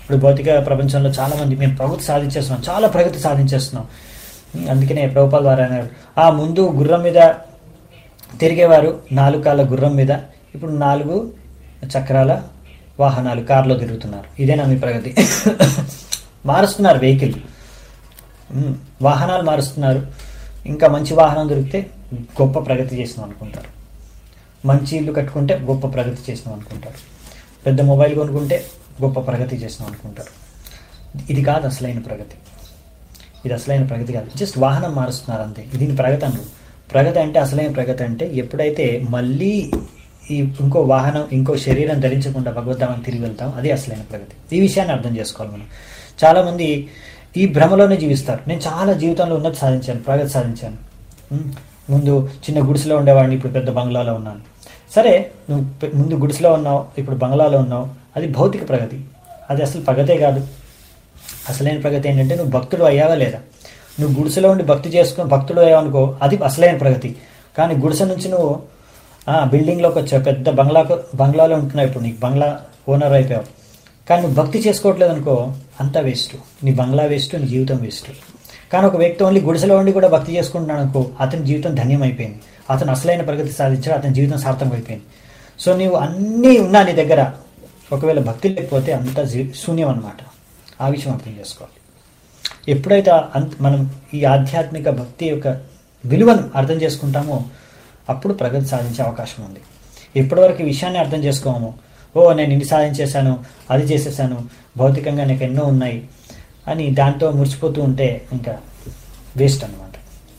ఇప్పుడు భౌతిక ప్రపంచంలో చాలా మంది మేము ప్రగతి సాధించేస్తున్నాం చాలా ప్రగతి సాధించేస్తున్నాం అందుకనే ప్రభుపాల్ వారు అన్నారు ఆ ముందు గుర్రం మీద తిరిగేవారు నాలుగు కాళ్ళ గుర్రం మీద ఇప్పుడు నాలుగు చక్రాల వాహనాలు కార్లో తిరుగుతున్నారు ఇదేనా మీ ప్రగతి మారుస్తున్నారు వెహికల్ ఉమ్, వాహనాలు మారుస్తున్నారు ఇంకా మంచి వాహనం దొరికితే గొప్ప ప్రగతి చేసినాం అనుకుంటారు మంచి ఇల్లు కట్టుకుంటే గొప్ప ప్రగతి చేసినాం అనుకుంటారు పెద్ద మొబైల్ కొనుక్కుంటే గొప్ప ప్రగతి చేసినాం అనుకుంటారు ఇది కాదు అసలైన ప్రగతి ఇది అసలైన ప్రగతి కాదు జస్ట్ వాహనం మారుస్తున్నారు అంతే దీని ప్రగతి అనరు ప్రగతి అంటే అసలైన ప్రగతి అంటే ఎప్పుడైతే మళ్ళీ ఈ ఇంకో వాహనం ఇంకో శరీరం ధరించకుండా భగవద్ధామానికి తిరిగి వెళ్తాం అది అసలైన ప్రగతి ఈ విషయాన్ని అర్థం చేసుకోవాలి మనం చాలామంది ఈ భ్రమలోనే జీవిస్తారు నేను చాలా జీవితంలో ఉన్నతి సాధించాను ప్రగతి సాధించాను ఉమ్, ముందు చిన్న గుడిసెలో ఉండేవాడిని ఇప్పుడు పెద్ద బంగ్లాలో ఉన్నాను సరే నువ్వు పె- ముందు గుడిసెలో ఉన్నావు ఇప్పుడు బంగ్లాలో ఉన్నావు అది భౌతిక ప్రగతి అది అసలు ప్రగతే కాదు అసలైన ప్రగతి ఏంటంటే నువ్వు భక్తుడు అయ్యావా లేదా నువ్వు గుడిసెలో ఉండి భక్తి చేసుకుని భక్తుడు అయ్యావనుకో అది అసలైన ప్రగతి కానీ గుడిసె నుంచి నువ్వు ఆ, బిల్డింగ్లోకి వచ్చావు పెద్ద బంగ్లాకు బంగ్లాలో ఉంటున్నావు ఇప్పుడు నీకు బంగ్లా ఓనర్ అయిపోయావు కానీ నువ్వు భక్తి చేసుకోవట్లేదు అనుకో అంతా వేస్ట్ నీ బంగ్లా వేస్ట్ నీ జీవితం వేస్ట్ కానీ ఒక వ్యక్తి ఓన్లీ గుడిసెలో ఉండి కూడా భక్తి చేసుకుంటున్నాడు అనుకో అతని జీవితం ధన్యం అయిపోయింది అతను అసలైన ప్రగతి సాధించాడు అతని జీవితం సార్థకం అయిపోయింది సో నీవు అన్నీ ఉన్నా నీ దగ్గర ఒకవేళ భక్తి లేకపోతే అంత జీ- శూన్యం అనమాట ఆ విషయం అర్థం చేసుకోవాలి ఎప్పుడైతే అంత మనం ఈ ఆధ్యాత్మిక భక్తి యొక్క విలువను అర్థం చేసుకుంటామో అప్పుడు ప్రగతి సాధించే అవకాశం ఉంది ఎప్పటివరకు ఈ విషయాన్ని అర్థం చేసుకోము ఓ నేను ఇన్ని సాధించేశాను అది చేసేసాను భౌతికంగా నాకు ఎన్నో ఉన్నాయి అని దాంతో మురిసిపోతూ ఉంటే ఇంకా వేస్ట్ అన్నమాట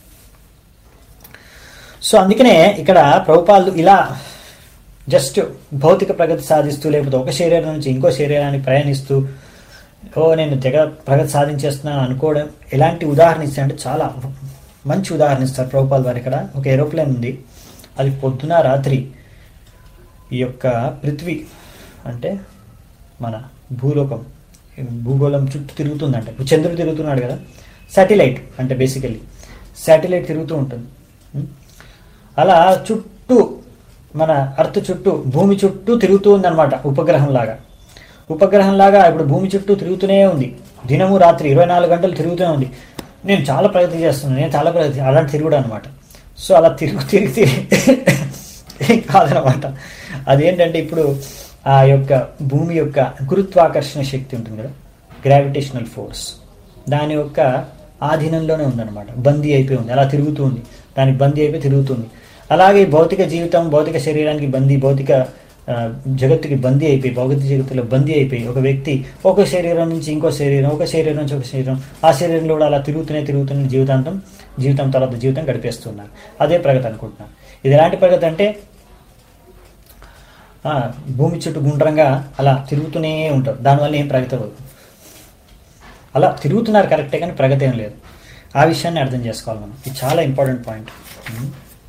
సో అందుకనే ఇక్కడ ప్రభుపాలు ఇలా జస్ట్ భౌతిక ప్రగతి సాధిస్తూ లేకపోతే ఒక శరీరం నుంచి ఇంకో శరీరానికి ప్రయాణిస్తూ ఓ నేను తెగ ప్రగతి సాధించేస్తున్నాను అనుకోవడం ఎలాంటి ఉదాహరణ ఇస్తారంటే చాలా మంచి ఉదాహరణ ఇస్తారు ప్రభుపాల్ వారు ఇక్కడ ఒక ఏరోప్లేన్ ఉంది అది పొద్దున రాత్రి ఈ యొక్క పృథ్వీ అంటే మన భూలోకం భూగోళం చుట్టూ తిరుగుతుందంటే ఇప్పుడు చంద్రుడు తిరుగుతున్నాడు కదా శాటిలైట్ అంటే బేసికలీ శాటిలైట్ తిరుగుతూ ఉంటుంది ఉం? అలా చుట్టూ మన అర్త్ చుట్టూ భూమి చుట్టూ తిరుగుతూ ఉందన్నమాట ఉపగ్రహం లాగా ఉపగ్రహం లాగా ఇప్పుడు భూమి చుట్టూ తిరుగుతూనే ఉంది దినము రాత్రి ఇరవై నాలుగు గంటలు తిరుగుతూనే ఉంది నేను చాలా ప్రగతి చేస్తున్నాను నేను చాలా ప్రగతి అలాంటి తిరుగుడు అనమాట సో అలా తిరుగు తిరిగి తిరిగి కాదనమాట అదేంటంటే ఇప్పుడు ఆ యొక్క భూమి యొక్క గురుత్వాకర్షణ శక్తి ఉంటుంది కదా గ్రావిటేషనల్ ఫోర్స్ దాని యొక్క ఆధీనంలోనే ఉందన్నమాట బందీ అయిపోయి ఉంది అలా తిరుగుతూ ఉంది దానికి బందీ అయిపోయి తిరుగుతుంది అలాగే భౌతిక జీవితం భౌతిక శరీరానికి బందీ భౌతిక ఆ, జగత్తుకి బందీ అయిపోయి భౌతిక జగత్తులో బందీ అయిపోయి ఒక వ్యక్తి ఒక శరీరం నుంచి ఇంకో శరీరం ఒక శరీరం నుంచి ఒక శరీరం ఆ శరీరంలో కూడా అలా తిరుగుతూనే తిరుగుతూనే జీవితాంతం జీవితం తర్వాత జీవితం గడిపేస్తున్నారు అదే ప్రగతి అనుకుంటున్నాను ఇది ఎలాంటి ప్రగతి అంటే ఆ, భూమి చుట్టూ గుండ్రంగా అలా తిరుగుతూనే ఉంటారు దానివల్ల ఏం ప్రగతి అవ్వదు అలా తిరుగుతున్నారు కరెక్టే కానీ ప్రగతి ఏం లేదు ఆ విషయాన్ని అర్థం చేసుకోవాలి మనం ఇది చాలా ఇంపార్టెంట్ పాయింట్ ఉం.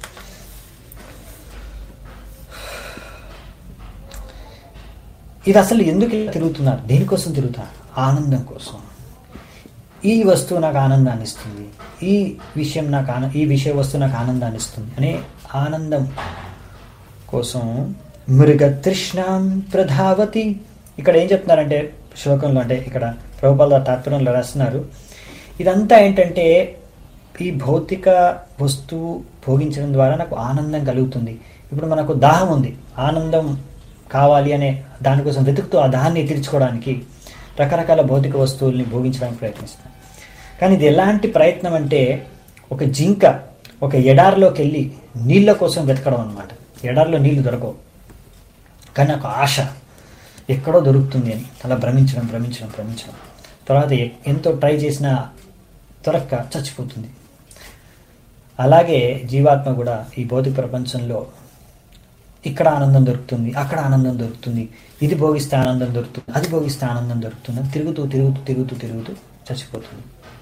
ఇది అసలు ఎందుకు ఇలా తిరుగుతున్నారు దేనికోసం తిరుగుతున్నారు ఆనందం కోసం ఈ వస్తువు నాకు ఆనందాన్ని ఇస్తుంది ఈ విషయం నాకు ఆన ఈ విషయ వస్తువు నాకు ఆనందాన్ని ఇస్తుంది అనే ఆనందం కోసం మృగతృష్ణాం ప్రధావతి ఇక్కడ ఏం చెప్తున్నారంటే శ్లోకంలో అంటే ఇక్కడ ప్రభుపాల తాత్పర్యంలో రాస్తున్నారు ఇదంతా ఏంటంటే ఈ భౌతిక వస్తువు భోగించడం ద్వారా నాకు ఆనందం కలుగుతుంది ఇప్పుడు మనకు దాహం ఉంది ఆనందం కావాలి అనే దానికోసం వెతుకుతూ ఆ దాహాన్ని తీర్చుకోవడానికి రకరకాల భౌతిక వస్తువుల్ని భోగించడానికి ప్రయత్నిస్తాం కానీ ఇది ఎలాంటి ప్రయత్నం అంటే ఒక జింక ఒక ఎడారిలోకి వెళ్ళి నీళ్ళ కోసం వెతకడం అనమాట ఎడారిలో నీళ్లు దొరకవు కానీ నాకు ఆశ ఎక్కడో దొరుకుతుంది అని అలా భ్రమించడం భ్రమించడం భ్రమించడం తర్వాత ఎ- ఎంతో ట్రై చేసినా దొరక్క చచ్చిపోతుంది అలాగే జీవాత్మ కూడా ఈ భౌతిక ప్రపంచంలో ఇక్కడ ఆనందం దొరుకుతుంది అక్కడ ఆనందం దొరుకుతుంది ఇది భోగిస్తే ఆనందం దొరుకుతుంది అది భోగిస్తే ఆనందం దొరుకుతుంది అని తిరుగుతూ తిరుగుతూ తిరుగుతూ తిరుగుతూ చచ్చిపోతుంది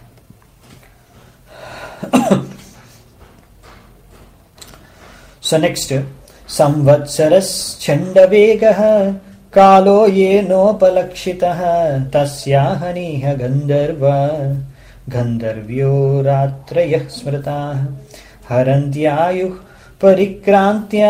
సో నెక్స్ట్ సంవత్సరశ్చండవేగ కాలో ఏనోపలక్షిత తస్యాహనీహ గంధర్వ గంధర్వ్యో రాత్రయ స్మృతా హరంత్యాయు పరిక్రాంత్య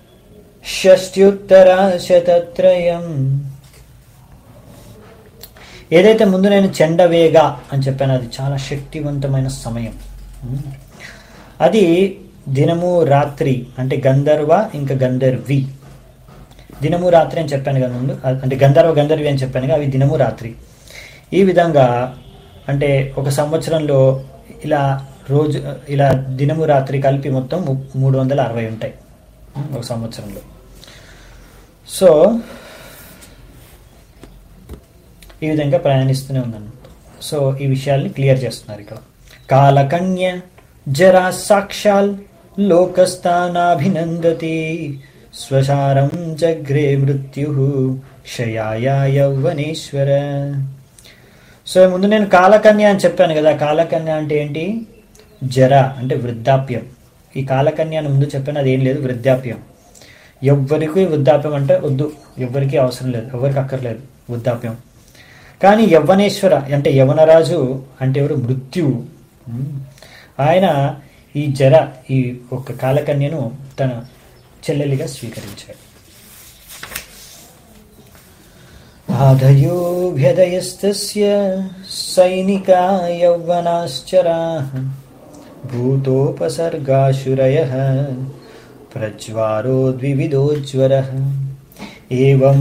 షష్ట్యుత్తర శతత్రయం ఏదైతే ముందు నేను చెండవేగ అని చెప్పాను అది చాలా శక్తివంతమైన సమయం ఉమ్. అది దినము రాత్రి అంటే గంధర్వ ఇంకా గంధర్వి దినము రాత్రి అని చెప్పాను కదా ముందు అ- అంటే గంధర్వ గంధర్వి అని చెప్పాను కదా అవి దినము రాత్రి ఈ విధంగా అంటే ఒక సంవత్సరంలో ఇలా రోజు ఇలా దినము రాత్రి కలిపి మొత్తం ము- మూడు వందల అరవై ఉంటాయి ఉమ్, ఒక సంవత్సరంలో సో ఈ విధంగా ప్రయాణిస్తూనే ఉన్నాను సో ఈ విషయాల్ని క్లియర్ చేస్తున్నారు ఇక్కడ కాలకన్య జరా సాక్షాల్ లోకస్థానాభినందతి స్వశారం జగ్రే మృత్యు క్షయాయ యౌవనేశ్వర సో ముందు నేను కాలకన్య అని చెప్పాను కదా కాలకన్య అంటే ఏంటి జర అంటే వృద్ధాప్యం ఈ కాలకన్య అని ముందు చెప్పాను అది ఏం లేదు వృద్ధాప్యం ఎవ్వరికి వృద్ధాప్యం అంటే వద్దు ఎవ్వరికి అవసరం లేదు ఎవరికి అక్కర్లేదు వృద్ధాప్యం కానీ యవ్వనేశ్వర అంటే యవనరాజు అంటే ఎవరు మృత్యువు ఉమ్. ఆయన ఈ జర ఈ ఒక కాలకన్యను తన చెల్లెలిగా స్వీకరించాడు ఆదయోభ్యదయస్తస్య సైనికా యౌవనాశ్చరాः భూతోపసర్గాశురయः ప్రజ్వారో ద్వివిధోజ్వరः ఏవం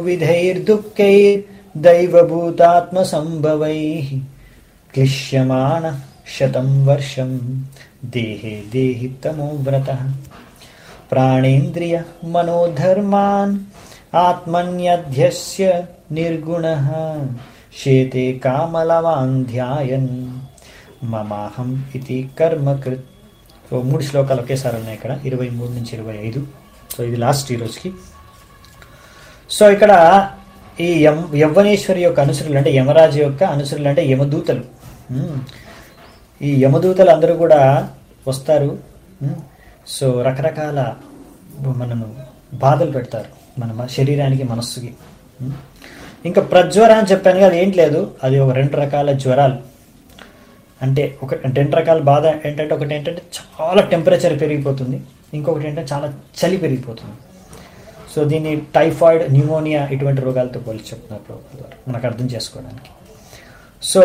బహువిధైర్దుఃఖైర్దైవభూతాత్మసంభవైः క్లిశ్యమాణ శతం వర్షం దేహే దేహి తమోవ్రతः ప్రాణేంద్రియ మనోధర్మాన్ ఆత్మన్యధ్యస్య నిర్గుణ శేతే కామలవాన్ ధ్యాయన్ మమాహం ఇది కర్మకృత్ సో మూడు శ్లోకాలు ఒకేసారి ఉన్నాయి ఇక్కడ ఇరవై మూడు నుంచి ఇరవై ఐదు సో ఇది లాస్ట్ ఈ రోజుకి సో ఇక్కడ ఈ యం యవ్వనేశ్వరి యొక్క అనుసరులు అంటే యమరాజు యొక్క అనుసరులు అంటే యమదూతలు ఉమ్. ఈ యమదూతలు అందరూ కూడా వస్తారు ఉమ్. సో రకరకాల మనను బాధలు పెడతారు మన మ- శరీరానికి మనస్సుకి ఉమ్. ఇంకా ప్రజ్వర అని చెప్పాను కదా ఏంటి లేదు అది ఒక రెండు రకాల జ్వరాలు అంటే ఒక రెండు రకాల బాధ ఏంటంటే ఒకటి ఏంటంటే చాలా టెంపరేచర్ పెరిగిపోతుంది ఇంకొకటి ఏంటంటే చాలా చలి పెరిగిపోతుంది సో దీన్ని టైఫాయిడ్ న్యూమోనియా ఇటువంటి రోగాలతో పోల్చి చెప్తున్నారు ప్రభుత్వం ద్వారా మనకు అర్థం చేసుకోవడానికి సో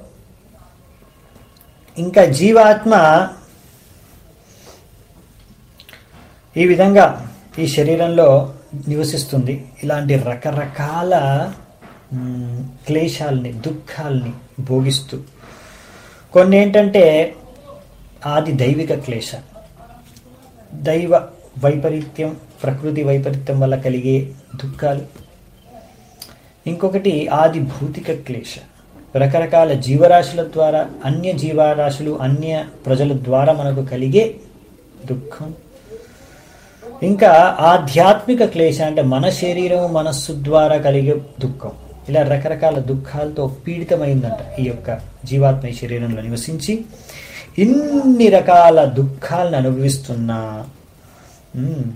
ఇంకా జీవాత్మ ఈ విధంగా ఈ శరీరంలో నివసిస్తుంది ఇలాంటి రకరకాల మ్, క్లేశాల్ని దుఃఖాల్ని భోగిస్తూ కొన్ని ఏంటంటే ఆది దైవిక క్లేశ దైవ వైపరీత్యం ప్రకృతి వైపరీత్యం వల్ల కలిగే దుఃఖాలు ఇంకొకటి ఆది భౌతిక క్లేశ రకరకాల జీవరాశుల ద్వారా అన్య జీవరాశులు అన్య ప్రజల ద్వారా మనకు కలిగే దుఃఖం ఇంకా ఆధ్యాత్మిక క్లేశ అంటే మన శరీరం మనస్సు ద్వారా కలిగే దుఃఖం ఇలా రకరకాల దుఃఖాలతో పీడితమైందంట ఈ యొక్క జీవాత్మ ఈ శరీరంలో నివసించి ఇన్ని రకాల దుఃఖాలను అనుభవిస్తున్నా మ్మ్.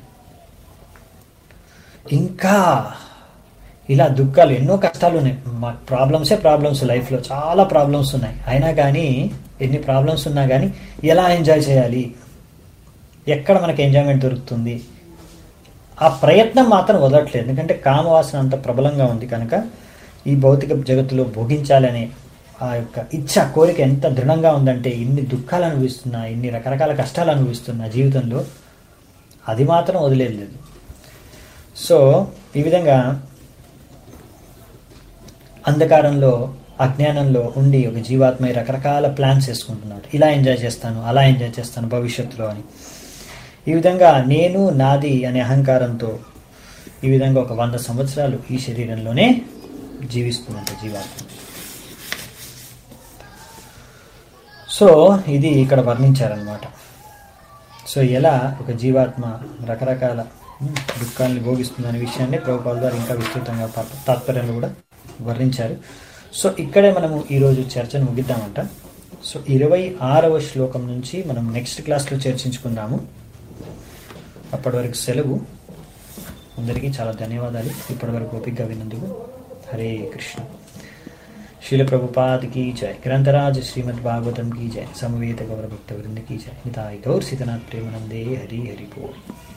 ఇంకా ఇలా దుఃఖాలు ఎన్నో కష్టాలు ఉన్నాయి మా ప్రాబ్లమ్సే ప్రాబ్లమ్స్ లైఫ్లో చాలా ప్రాబ్లమ్స్ ఉన్నాయి అయినా కానీ ఎన్ని ప్రాబ్లమ్స్ ఉన్నా కానీ ఎలా ఎంజాయ్ చేయాలి ఎక్కడ మనకి ఎంజాయ్మెంట్ దొరుకుతుంది ఆ ప్రయత్నం మాత్రం వదలట్లేదు ఎందుకంటే కామవాసన అంత ప్రబలంగా ఉంది కనుక ఈ భౌతిక జగత్తులో భోగించాలనే ఆ యొక్క ఇచ్చ కోరిక ఎంత దృఢంగా ఉందంటే ఇన్ని దుఃఖాలు అనుభవిస్తున్నా ఇన్ని రకరకాల కష్టాలు అనుభవిస్తున్నా జీవితంలో అది మాత్రం వదిలేదు లేదు సో ఈ విధంగా అంధకారంలో అజ్ఞానంలో ఉండి ఒక జీవాత్మ ఈ రకరకాల ప్లాన్స్ వేసుకుంటున్నాడు ఇలా ఎంజాయ్ చేస్తాను అలా ఎంజాయ్ చేస్తాను భవిష్యత్తులో అని ఈ విధంగా నేను నాది అనే అహంకారంతో ఈ విధంగా ఒక వంద సంవత్సరాలు ఈ శరీరంలోనే జీవిస్తుందంట జీవాత్మ సో ఇది ఇక్కడ వర్ణించారనమాట సో ఎలా ఒక జీవాత్మ రకరకాల ఉమ్, దుఃఖాన్ని భోగిస్తుందనే విషయాన్ని ప్రభుపాల ద్వారా ఇంకా విస్తృతంగా తాత్- తాత్పర్యంలో కూడా వర్ణించారు సో ఇక్కడే మనము ఈరోజు చర్చను ముగిద్దామంట సో ఇరవై ఆరవ శ్లోకం నుంచి మనం నెక్స్ట్ క్లాస్లో చర్చించుకుందాము అప్పటి వరకు సెలవు అందరికీ చాలా ధన్యవాదాలు ఇప్పటి వరకు ఓపికగా విన్నందుకు హరే కృష్ణ శీల ప్రభుపాद की जय ग्रंथराज श्रीमद् भागवतम की जय समवेत गौर भक्त वृंद की जय निताय गौर सीतनाथ प्रेमानंदे हरि हरि बोल